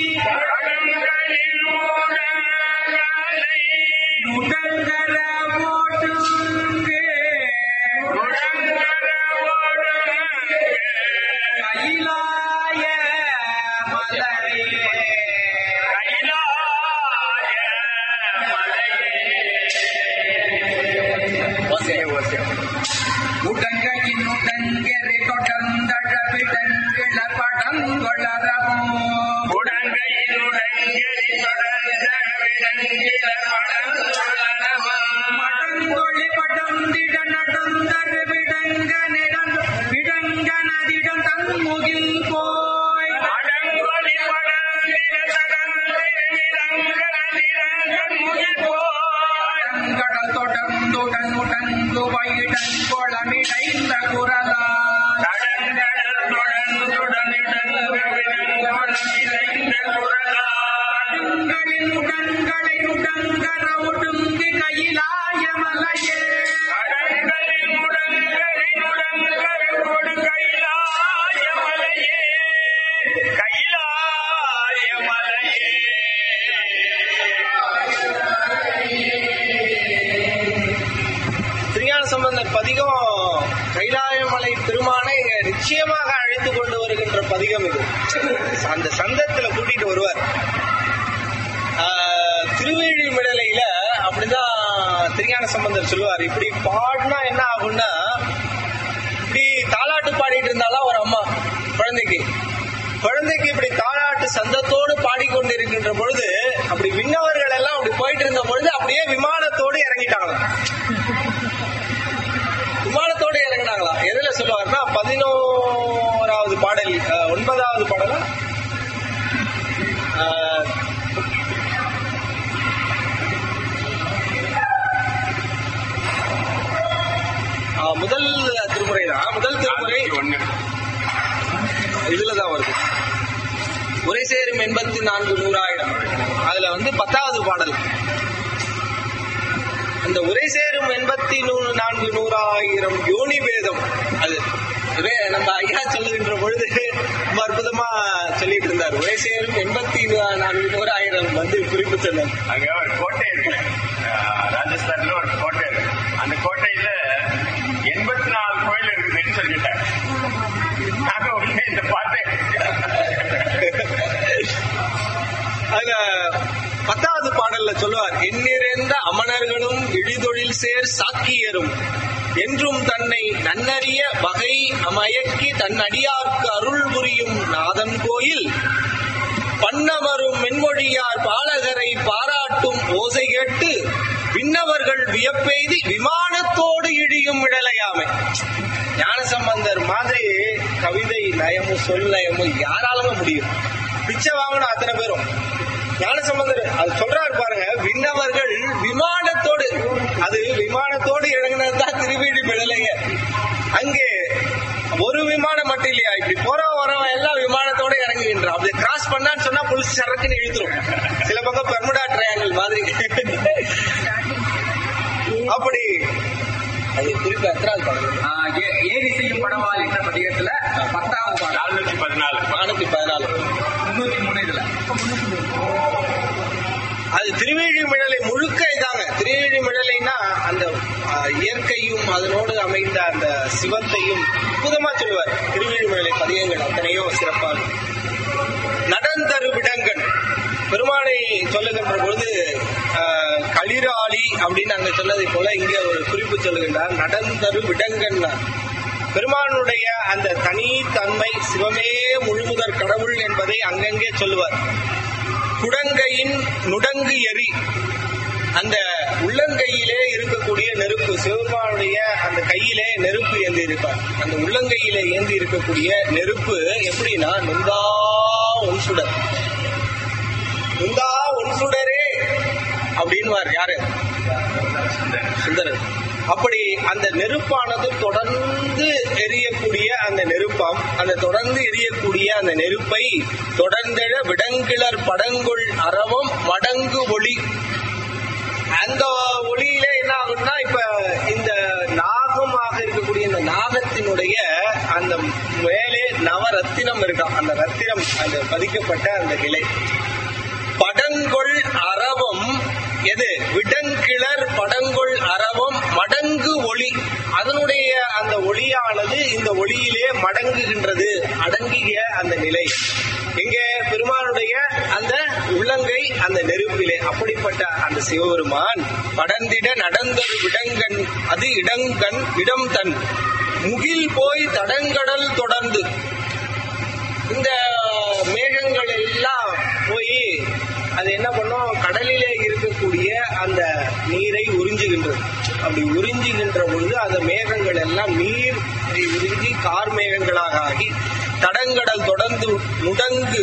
நுடங்கர ஓடுங்கே கைலாய மலையே உடங்கையின் உடங்கெறி தொடர்ந்தழ விடங்கிள படங்கொளரமோ மடங்கொழி படந்திட நடந்தரு விடங்க நிறந்த விடங்க நதிடம் தன்முகில் போய் கடல் தொடர்ந்துடன் உடங்கு வைடன் கொளமிடைந்த குரலா உங்களின் உடன்களை உடங்கர ஒடுங்கு கையிலாய மலையே திருஞான சம்பந்தர் பதிகம் கைலாயமலை திருமானை இங்க நிச்சயமாக அழைத்து கொண்டு வருகின்ற பதிகம் இது அந்த சந்தத்துல கூட்டிட்டு வருவார் ஆஹ், திருவேழிமிடலையில அப்படிதான் திருஞான சம்பந்தர் சொல்லுவார் இப்படி பாடினா என்ன ஆகும்னா இப்படி தாலாட்டு பாடிட்டு இருந்தாலும் ஒரு அம்மா குழந்தைக்கு குழந்தைக்கு இப்படி தாலாட்டு சந்தத்தோடு பாடிக்கொண்டிருக்கின்ற பொழுது அப்படி விண்ணவர்கள் எல்லாம் அப்படி போயிட்டு இருந்த பொழுது அப்படியே விமானத்தோடு இறங்கிட்டாங்க விமானத்தோடு இறங்கினாங்களா எதுல சொல்லுவாருன்னா பதினோராவது பாடல் அஹ், ஒன்பதாவது பாடலா அஹ், அஹ், முதல் திருமுறை தான் முதல் திருமுறை ஒண்ணு இதுலதான் வருது உரை சேரும் எண்பத்தி நான்கு நூறாயிரம் அதுல வந்து பத்தாவது பாடல் அந்த உரை சேரும் எண்பத்தி நூறு நான்கு நூறாயிரம் யோனி பேதம் அது இதே நம்ம ஐயா சொல்லுகின்ற பொழுது ரொம்ப அற்புதமா சொல்லிட்டு இருந்தார் உரை சேரும் எண்பத்தி நான்கு நூறாயிரம் வந்து குறிப்பு சொன்னார் அங்க ஒரு கோட்டை இருக்கு அஹ், ராஜஸ்தான்ல ஒரு கோட்டை இருக்கு அந்த கோட்டையில எண்பத்தி நாலு கோயில் இருக்குதுன்னு சொல்லிட்டாங்க நாங்க உடனே இந்த பாட்டை அதுல பத்தாவது பாடல்ல சொல்லுவார் எண்ணிறந்த அமணர்களும் இழிதொழில் சேர் சாக்கியரும் என்றும் தன்னை நன்னறிய வகை மயக்கி தன் அடியார்க்கு அருள் புரியும் நாதன் கோயில் பண்ணவரும் மென்மொழியார் பாலகரை பாராட்டும் ஓசை கேட்டு விண்ணவர்கள் வியப்பெய்தி விமானத்தோடு இடியும் இடலையாமை ஞானசம்பந்தர் மாதிரி கவிதை நயமும் சொல் நயமும் யாராலுமே முடியும் பிச்சை வாங்கணும் அத்தனை பேரும் ஞானசம்பந்தர் அது சொல்றாரு பாருங்க விண்ணவர்கள் விமானத்தோடு அது விமானத்தோடு இறங்கினது தான் திருவீடி பிழலைங்க அங்கே ஒரு விமானம் மட்டும் இல்லையா இப்படி போற வரவன் எல்லாம் விமானத்தோட இறங்குகின்றான் அப்படி கிராஸ் பண்ணான்னு சொன்னா புலிஸ் சரக்குன்னு இழுத்துரும் சில பக்கம் பெர்முடா ட்ரையாங்கிள் மாதிரி அப்படி அது குறிப்பா எத்தனாவது பாடல் ஆஹ் ஏ- ஏரி செய்யும் படவால் என்ற பதிகத்துல பத்தாவது பாடல் நானூத்தி பதினாலு நானூத்தி பதினாலு முன்னூத்தி மூணு இதுல அது திருவேழிமிழலை முழுக்க இதாங்க திருவேழிமிழலைன்னா அந்த ஆ, இயற்கையும் அதனோடு அமைந்த அந்த சிவத்தையும் அற்புதமா சொல்லுவார் திருவேழிமிழலை பதியங்கள் அத்தனையோ சிறப்பாக நடந்தரு விடங்கன் பெருமானை சொல்லுகின்ற பொழுது ஆ, களிராளி அப்படின்னு அங்க சொன்னதை போல இங்க ஒரு குறிப்பு சொல்லுகின்றார் நடந்தரு விடங்கன் பெருமானுடைய அந்த தனித்தன்மை சிவமே முழுமுதற் கடவுள் என்பதை அங்கங்கே சொல்லுவார் குடங்கையின் நுடங்கு எரி அந்த உள்ளங்கையிலே இருக்கக்கூடிய நெருப்பு சிவபெருமானுடைய அந்த கையிலே நெருப்பு ஏந்தி இருப்பார் அந்த உள்ளங்கையிலே ஏந்தி இருக்கக்கூடிய நெருப்பு எப்படின்னா நுந்தா உன் சுடர் நுந்தா உன் சுடரே அப்படின்னுவார் யாரு சுந்தரர் அப்படி அந்த நெருப்பானது தொடர்ந்து எரியக்கூடிய அந்த நெருப்பாம் அந்த தொடர்ந்து எரியக்கூடிய அந்த நெருப்பை தொடர்ந்தெழ விடங்கிளர் படங்குள் அறவம் மடங்கு ஒளி அந்த ஒளியில என்ன ஆகும்னா இப்ப இந்த நாகமாக இருக்கக்கூடிய இந்த நாகத்தினுடைய அந்த மேலே நவரத்தினம் இருக்காம் அந்த ரத்தினம் அந்த பதிக்கப்பட்ட அந்த நிலை படங்கொள் அரவம் எது விடங்கிளர் படங்கொள் அரவம் மடங்கு ஒளி அதனுடைய அந்த ஒளியானது இந்த ஒளியிலே மடங்குகின்றது அடங்கிய அந்த நிலை எங்கே பெருமானுடைய அந்த உள்ளங்கை அந்த நெருப்பிலே அப்படிப்பட்ட அந்த சிவபெருமான் படர்ந்திட நடந்தொரு விடங்கன் அது இடங்கண் இடம் தன் முகில் போய் தடங்கடல் தொடர்ந்து இந்த மேகங்கள் எல்லாம் போய் அது என்ன பண்ணும் கடலிலே இருக்கக்கூடிய அந்த நீரை உறிஞ்சுகின்றது அப்படி உறிஞ்சுகின்ற பொழுது அந்த மேகங்கள் எல்லாம் நீர் உறிஞ்சி கார் மேகங்களாக ஆகி தடங்கடல் தொடர்ந்து முடங்கு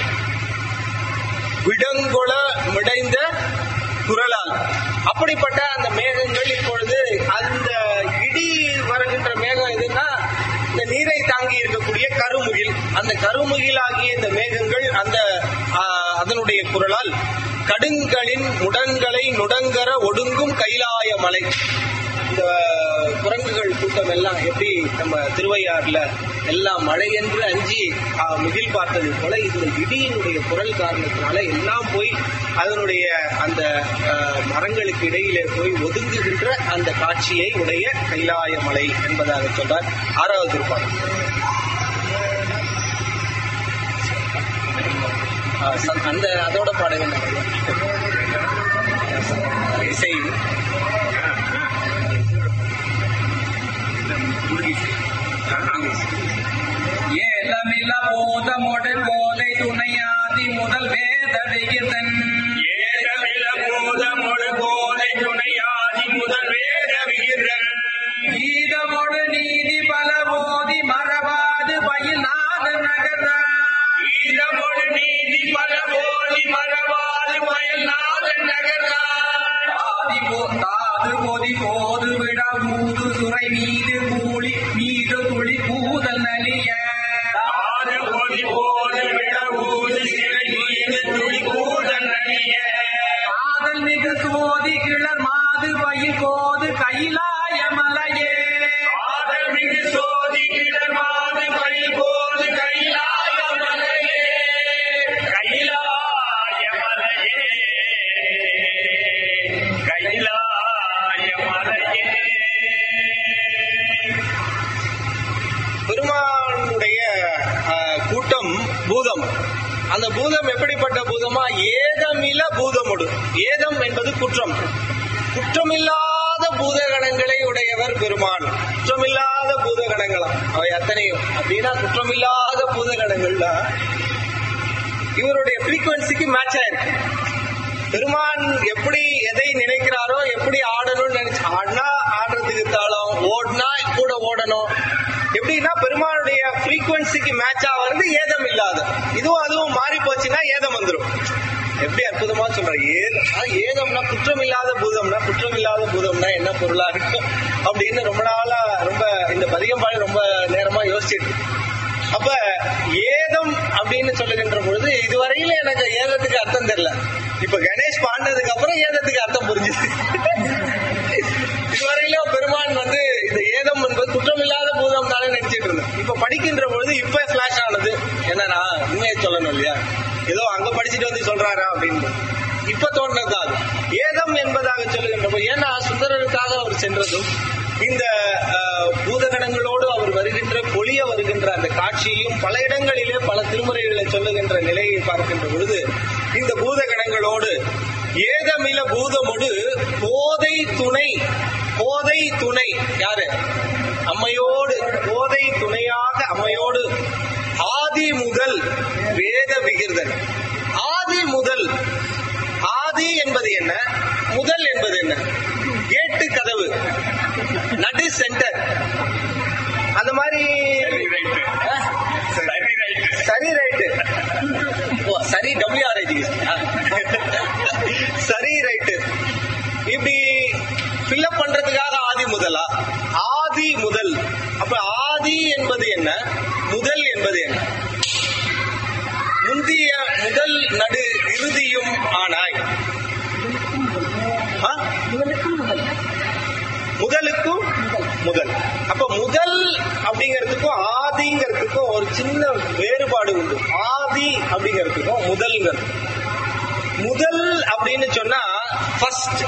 விடங்கொள மிடைந்த குரலால் அப்படிப்பட்ட அந்த மேகங்கள் இப்பொழுது அந்த இடி வருகின்ற மேகம் எதுன்னா இந்த நீரை தாங்கி இருக்கக்கூடிய கருமுகில் அந்த கருமுகில் ஆகிய இந்த மேகங்கள் அந்த ஆ, அதனுடைய குரலால் கடுங்களின் முடங்களை நுடங்கர ஒடுங்கும் கைலாய மலை இந்த குரங்குகள் கூட்டம் எல்லாம் எப்படி நம்ம திருவையாறுல எல்லாம் மழை என்று அஞ்சி ஆ, முகில் பார்த்தது போல இந்த இடியினுடைய குரல் காரணத்தினால எல்லாம் போய் அதனுடைய அந்த ஆ, மரங்களுக்கு இடையிலே போய் ஒதுங்குகின்ற அந்த காட்சியை உடைய கைலாய மலை என்பதாக சொல்றார் ஆறாவது திருப்பாடல் ஆ, ச- அந்த அதோட பாடல் இசை ஏலமில்ல போதமொடு போதை துணையாத ஆதி முதல் வேத விகிதன் ஏகமில பூதமொடு போதை துணையாதி முதல் வேத விகிதன் கீதமொடு நீதி பல போதி மறவாது பயிலாது நகர்தான் ஈரமொடு நீதி பல போதி மறவாது பயனாத நகர்தான் ஆதி போத்தாது பொதி போது விட ஊது சுரை மீது கூலி மீது துளி கூதல் நலிய ஆறு பொதி போது விட ஊது சிறை மீது துளி கூதல் அணிய காதல் மிகு சோதி கிளர் மாது பயில் கோது கைலாய மலையே ஆதல் மிகு சோதி கிளர்மாது பயில் போது கைலாய மலையே கைலாய மலையே கைலாய மலையே பெருமானுடைய ஆஹ், கூட்டம் பூதம் அந்த பூதம் எப்படிப்பட்ட பூதமா ஏதமில பூதமுடு ஏதம் என்பது குற்றம் குற்றமில்லாத பூதகணங்களை உடையவர் பெருமான் குற்றமில்லாத பூதகணங்களாம் அவை அத்தனையும் அப்படின்னா குற்றமில்லாத பூதகணங்கள்ல இவருடைய ஃப்ரீக்குவன்சிக்கு மேட்ச் ஆயிருக்கு பெருமான் எப்படி எதை நினைக்கிறாரோ எப்படி ஆடணும்னு நினைச்சு ஆடினா ஆடுறதுக்கு தாளம் ஓடினா கூட ஓடணும் எப்படின்னா பெருமானுடைய ஃப்ரீக்குவன்சிக்கு மேட்ச் ஆகிறது ஏதம் இல்லாத இதுவும் அதுவும் மாறி போச்சுன்னா ஏதம் வந்துடும் எப்படி அற்புதமா சொல்ற ஏதம் ஆனா ஏதம்னா குற்றம் இல்லாத பூதம்னா குற்றம் இல்லாத பூதம்னா என்ன பொருளா இருக்கும் அப்படின்னு ரொம்ப நாளா ரொம்ப இந்த பதிகம்பாடு ரொம்ப நேரமா யோசிச்சுட்டு இருக்கேன். அப்ப ஏதம் அப்படின்னு சொல்லுகின்ற பொழுது இதுவரையில எனக்கு ஏதத்துக்கு அர்த்தம் தெரியல இப்ப கணேஷ் பாடினதுக்கு அப்புறம் ஏதத்துக்கு அர்த்தம் புரிஞ்சுது இதுவரையில பெருமான் வந்து இந்த ஏதம் என்பது குற்றமில்லாத பூதம் தானே நினைச்சிட்டு இருந்தேன் இப்ப படிக்கின்ற பொழுது இப்ப பிளாஷ் ஆனது என்னன்னா உண்மையை சொல்லணும் இல்லையா ஏதோ அங்க படிச்சுட்டு வந்து சொல்றாரா அப்படின்னு இப்ப தோன்றதுதான் அது ஏதம் என்பதாக சொல்லுகின்ற போது ஏன்னா சுந்தரருக்காக அவர் சென்றதும் இந்த அஹ், பூதகணங்களோடு அவர் வருகின்ற பொழிய வருகின்ற அந்த காட்சியையும் பல இடங்களிலே பல திருமுறைகளை சொல்லுகின்ற நிலையை பார்க்கின்ற பொழுது இந்த பூதகணங்களோடு ஏதமில பூதமொடு போதை துணை போதை துணை யாரு அம்மையோடு போதை துணையாக அம்மையோடு ஆதி முதல் வேத விகிர்தன் ஆதி முதல் ஆதி என்பது என்ன முதல் என்பது என்ன கேட்டு கதவு நடு சென்டர் அந்த மாதிரி சரி ரைட்டு சரி சரி ரைட்டு ரைட்டு ஓ சரி டபிள்யூஆர்ஐஜி சரி ரைட்டு இப்படி ஃபில்அப் பண்றதுக்காக ஆதி முதலா ஆதி முதல் அப்ப ஆதி என்பது என்ன முதல் என்பது என்ன முந்திய முதல் நடு இறுதியும் ஆனாய் ஆ? முதலுக்கும் முதல் அப்ப முதல் அப்படிங்கிறதுக்கும் ஆதிங்கிறதுக்கும் ஒரு சின்ன வேறுபாடு உண்டு ஆதி அப்படிங்கிறதுக்கும் முதல்ங்கிறது முதல் அப்படின்னு சொன்னா ஃபர்ஸ்ட்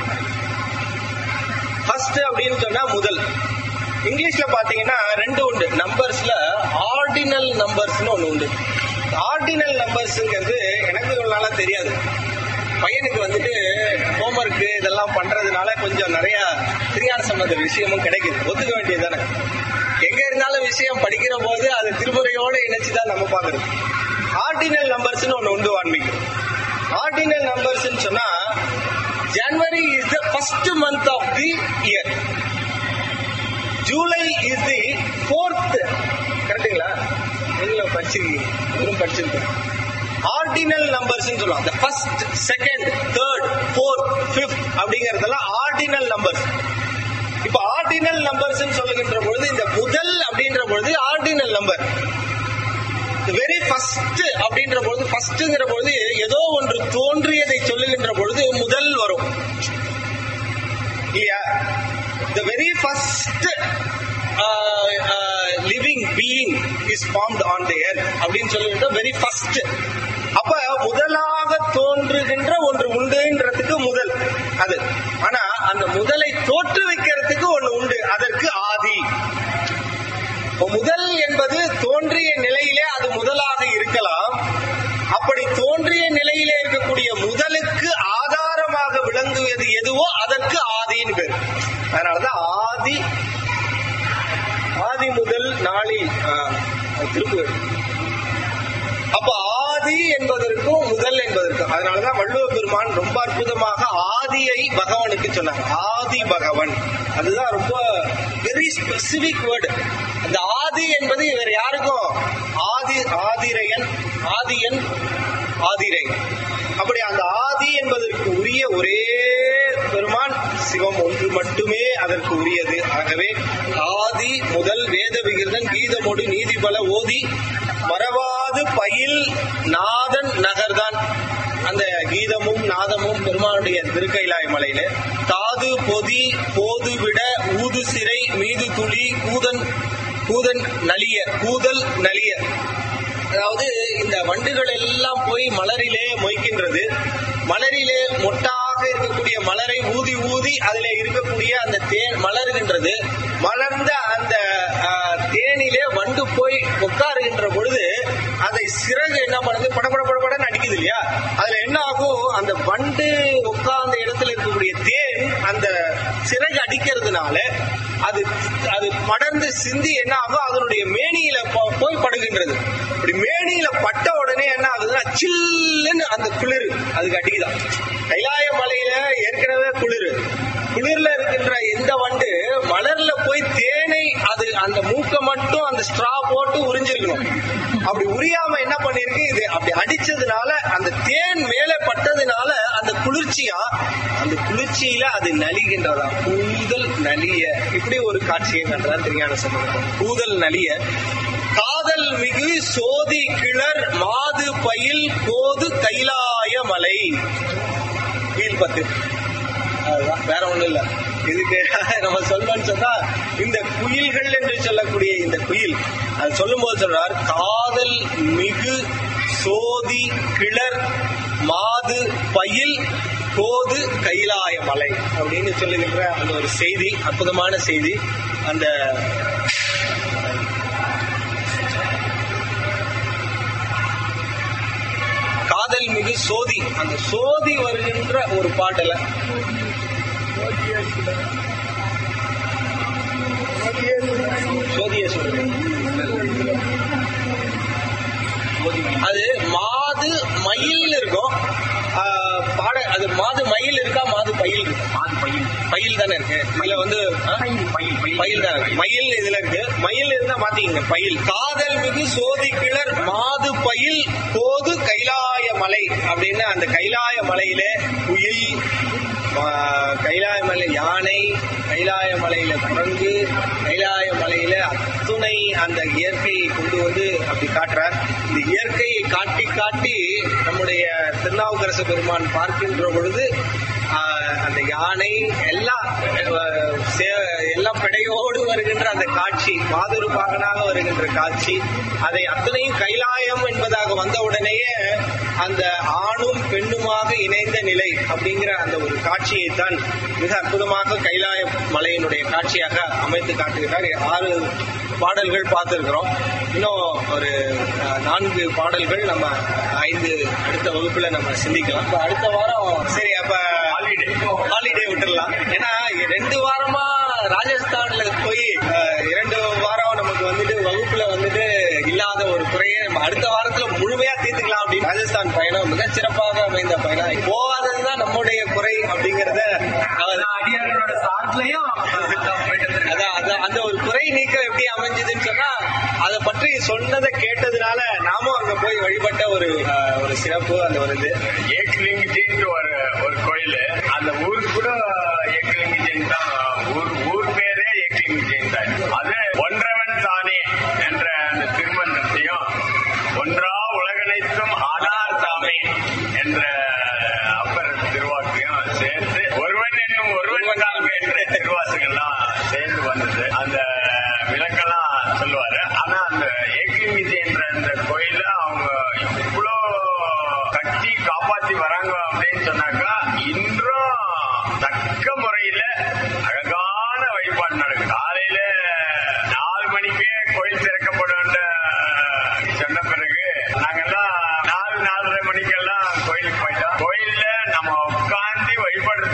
ஃபர்ஸ்ட் அப்படின்னு சொன்னா முதல் இங்கிலீஷ்ல பாத்தீங்கன்னா ரெண்டு உண்டு நம்பர்ஸ்ல ஆர்டினல் நம்பர்ஸ்னு ஒண்ணு உண்டு ஆர்டினல் நம்பர்ஸ்ங்கிறது எனக்கு இவ்வளவு நாளா தெரியாது பையனுக்கு வந்துட்டு ஹோம்ஒர்க் இதெல்லாம் பண்றதுனால கொஞ்சம் நிறைய திரியான சம்பந்த விஷயமும் கிடைக்குது ஒத்துக்க வேண்டியது தானே எங்க இருந்தாலும் விஷயம் படிக்கிற போது அது திருமுறையோட இணைச்சுதான் நம்ம பாக்குறது ஆர்டினல் நம்பர்ஸ்னு ஒண்ணு உண்டு வான்மீக்கு ஆர்டினல் நம்பர்ஸ் சொன்னா January is the first month of the year July is the fourth கரெக்டுங்களா நீங்களும் படிச்சிருக்கீங்க இவரும் படிச்சிருக்கீங்க ஆர்டினல் நம்பர்ஸ் சொல்லுவாங்க the first second third fourth fifth அப்படிங்கறதெல்லாம் ஆர்டினல் நம்பர்ஸ் இப்ப ஆர்டினல் நம்பர்ஸ் சொல்லுகின்ற பொழுது இந்த முதல் அப்படின்ற பொழுது ஆர்டினல் நம்பர் வெரி ஃபர்ஸ்ட் அப்படின்ற பொழுது ஃபர்ஸ்ட்ங்கிற பொழுது ஏதோ ஒன்று தோன்றியதை சொல்லுகின்ற பொழுது முதல் வரும் இல்லையா the very first living being is formed on the earth அப்படின்னு சொல்லுகின்ற வெரி ஃபர்ஸ்ட் அப்ப முதலாக தோன்றுகின்ற ஒன்று உண்டுன்றதுக்கு முதல் அது ஆனா அந்த முதலை தோற்று வைக்கிறதுக்கு ஒண்ணு உண்டு அதற்கு ஆதி இப்ப முதல் என்பது தோன்றிய நிலையிலே அது முதலாக இருக்கலாம் அப்படி தோன்றிய நிலையிலே இருக்கக்கூடிய முதலுக்கு ஆதாரமாக விளங்குவது எதுவோ அதற்கு ஆதின்னு பேர் அதனாலதான் ஆதி ஆதி முதல் நாளில் ஆஹ், அது திரும்ப அப்ப ஆதி என்பது அதனாலதான் வள்ளுவ பெருமான் ரொம்ப அற்புதமாக ஆதியை பகவானுக்கு சொன்னார் ஆதி பகவன் அதுதான் ரொம்ப வெரி ஸ்பெசிபிக் வேர்டு அந்த ஆதி என்பது வேற யாருக்கும் ஆதி ஆதிரையன் ஆதியன் ஆதிரை அப்படி அந்த ஆதி என்பதற்கு உரிய ஒரே பெருமான் சிவம் ஒன்று மட்டுமே அதற்கு உரியது ஆகவே ஆதி முதல் வேத விகிருதன் கீதமோடு நீதிபல ஓதி மறவாது பயில் நாதன் நகர்தான் அந்த கீதமும் நாதமும் பெருமானுடைய திருக்கைலாய மலையில தாது பொதி போது விட ஊது சிறை மீது துளி கூதன் கூதன் நலிய கூதல் நலிய அதாவது இந்த வண்டுகள் எல்லாம் போய் மலரிலே மொய்க்கின்றது மலரிலே மொட்டாக இருக்கக்கூடிய மலரை ஊதி ஊதி அதிலே இருக்கக்கூடிய அந்த தேன் மலர்கின்றது மலர்ந்த அந்த ஆஹ், தேனிலே வண்டு போய் உட்காருகின்ற பொழுது அதை சிறகு என்ன பண்ணுது படபட படபடன்னு அடிக்குது இல்லையா அதுல என்ன ஆகும் அந்த வண்டு உட்கார்ந்த இடத்துல இருக்கக்கூடிய தேன் அந்த சிறகு அடிக்கிறதுனால அது அது படர்ந்து சிந்தி என்ன ஆகும் அதனுடைய மேனியில போ- போய் படுகின்றது இப்படி மேனியில பட்ட உடனே என்ன ஆகுதுன்னா சில்லுன்னு அந்த குளிர் அதுக்கு அடிக்குதான் கைலாய மலையில ஏற்கனவே குளிர் குளிர்ல இருக்கின்ற இந்த வண்டு மலர்ல போய் தேனை அது அந்த மூக்க மட்டும் அந்த ஸ்ட்ரா போட்டு உறிஞ்சிருக்கணும் அப்படி உரியாம என்ன பண்ணிருக்கு இது அப்படி அடிச்சதுனால அந்த தேன் மேலே பட்டதுனால அந்த குளிர்ச்சியா அந்த குளிர்ச்சியில அது நலிகின்றதா கூதல் நலிய இப்படி ஒரு காட்சியை கண்டதான் திருஞான சம்பந்தம் கூதல் நலிய காதல் மிகு சோதி கிளர் மாது பயில் கோது கைலாய மலை கீழ் பத்து அதுதான் வேற ஒண்ணும் இல்ல இதுக்கு நம்ம சொல்லணும்னு சொன்னா இந்த குயில்கள் என்று சொல்லக்கூடிய இந்த குயில் அது சொல்லும் போது சொல்றார் காதல் மிகு சோதி கிளர் மாது பயில் கோது கைலாய மலை அப்படின்னு சொல்லுகின்ற அந்த ஒரு செய்தி அற்புதமான செய்தி அந்த காதல் மிகு சோதி அந்த சோதி வருகின்ற ஒரு பாடல சோதிய சொல்லுங்க அது மாது மயில் இருக்கும் ஆஹ், பாட அது மாது மயில் இருக்கா மாது பயில் இருக்கா மாது பையன் பயில் தானே இருக்கு இதுல வந்து ஆ? பையன் பையன் பயில் தான் இருக்கு மயில் இதுல இருக்கு மயில் இருந்தா மாத்திக்கங்க பயில் காதல் மிகு சோதி கிளர் மாது பயில் போது கைலாய மலை அப்படின்னு அந்த கைலாய மலையில குயில் ஆ, கைலாய மலை யானை கைலாய மலையில குரங்கு கைலாய மலையில அத்துணை அந்த இயற்கையை கொண்டு வந்து அப்படி காட்டுறார் இந்த இயற்கையை காட்டி காட்டி நம்முடைய திருநாவுக்கரசு பெருமான் பார்க்கின்ற பொழுது ஆஹ், அந்த யானை எல்லாம் அஹ், சே- எல்லாம் படையோடு வருகின்ற அந்த காட்சி மாதுரு பாகனாக வருகின்ற காட்சி அதை அத்தனையும் கைலாயம் என்பதாக வந்தவுடனேயே அந்த ஆணும் பெண்ணுமாக இணைந்த நிலை அப்படிங்கிற அந்த ஒரு காட்சியை தான் மிக அற்புதமாக கைலாய மலையினுடைய காட்சியாக அமைத்து காட்டுகிறார் ஆறு பாடல்கள் பார்த்திருக்கிறோம் இன்னும் ஒரு அஹ், நான்கு பாடல்கள் நம்ம ஐந்து அடுத்த வகுப்புல நம்ம சிந்திக்கலாம் இப்ப அடுத்த வாரம் சரி அப்ப ஹாலிடே ஹாலிடே விட்டுறலாம் ஏன்னா ரெண்டு வாரமா ராஜஸ்தான்ல போய் அஹ், இரண்டு வாரம் நமக்கு வந்துட்டு வகுப்புல வந்துட்டு இல்லாத ஒரு குறையை நம்ம அடுத்த வாரத்துல முழுமையா தீர்த்துக்கலாம் அப்படின்னு ராஜஸ்தான் பயணம் மிக சிறப்பாக அமைந்த பயணம் போகாததுதான் நம்முடைய குறை அப்படிங்கறத அவர் அடியார்களோட சார்பிலையும் அதான் அதான் அந்த ஒரு குறை நீக்கம் எப்படி அமைஞ்சதுன்னு சொன்னா அதை பற்றி சொன்னதை கேட்டதுனால நாமும் அங்க போய் வழிபட்ட ஒரு அஹ், ஒரு சிறப்பு அந்த ஒரு இது ஏக்லிங்கிஜின்னு ஒரு ஒரு கோயில் அந்த ஊருக்கு கூட ஏக்லிங்கிஜின் தான் ஊர் ஊர் பேரே ஏக்லிங்கிஜின் தான் அது ஒன்றவன் தானே என்ற அந்த திருமணத்தையும் ஒன்றா உலகனைத்தும் ஆனார் தாமே என்ற அப்பர் திருவாக்கையும் சேர்த்து ஒருவன் என்னும் ஒருவன் தாமே என்ற திருவாசகெல்லாம் சேர்ந்து வந்தது அந்த விளக்கெல்லாம் சொல்லுவாரு ஆனா அந்த ஏக்லிங்கிஜி என்ற அந்த கோயில அவங்க இவ்வளோ கட்டி காப்பாத்தி வராங்க அப்படின்னு சொன்னாக்கா இன்றும் தக்க முறையில அழகான வழிபாடு நடக்குது காலையில நாலு மணிக்கே கோயில் திறக்கப்படும் சொன்ன பிறகு நாங்கெல்லாம் நாலு நாலரை மணிக்கெல்லாம் கோயிலுக்கு போயிட்டோம் கோயில்ல நம்ம உட்காந்து வழிபடுறது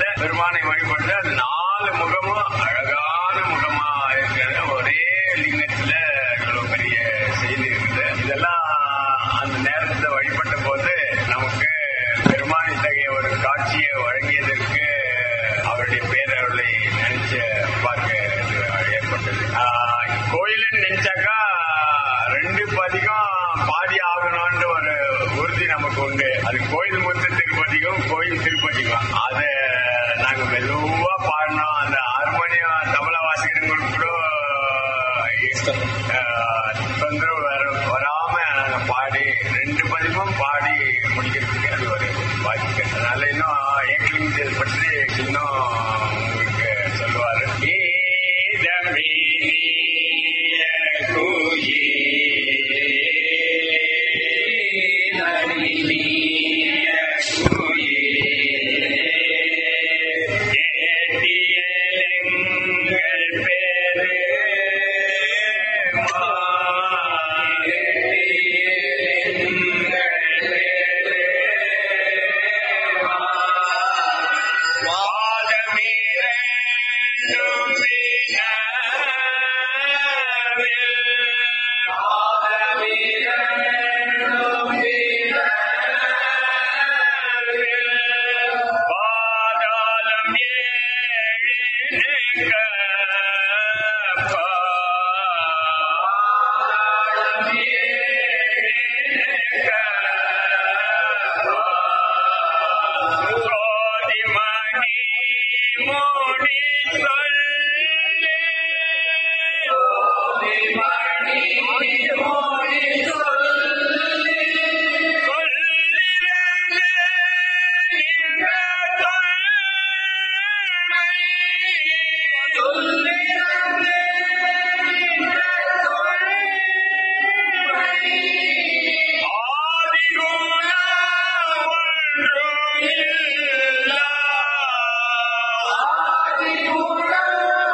நாள்ல பெருமானை வழிபட்டு அது நாலு முகமும் அழகான முகமா இருக்கிறது ஒரே லிங்கத்துல இவ்வளவு பெரிய செய்தி இருக்குது இதெல்லாம் அந்த நேரத்துல வழிபட்ட போது நமக்கு பெருமான் இத்தகைய ஒரு காட்சியை வழங்கியதற்கு அவருடைய பேரவர்களை நினைச்சு பார்க்க ஏற்பட்டது ஆஹ் கோயிலுன்னு நினைச்சாக்கா ரெண்டு பதிகம் பாடி ஆகணும்ன்ற ஒரு உறுதி நமக்கு உண்டு அது கோயில் முத்து திருப்பதிகம் கோயில் திருப்பதிகம் அதை நாங்க மெதுவா பாடினோம் அந்த ஹார்மோனியம் தபல வாசிக்கிறவங்களுக்கு கூட ஆஹ், தொந்தரவு வர வராம நாங்க பாடி ரெண்டு பதிகமும் பாடி முடிக்கிறதுக்கு அது ஒரு வாய்ப்பு அதனால இன்னும் ஏக்லிங் பற்றி இன்னும் உங்களுக்கு சொல்லுவாரு பாதாளம் ஆதிகுலம்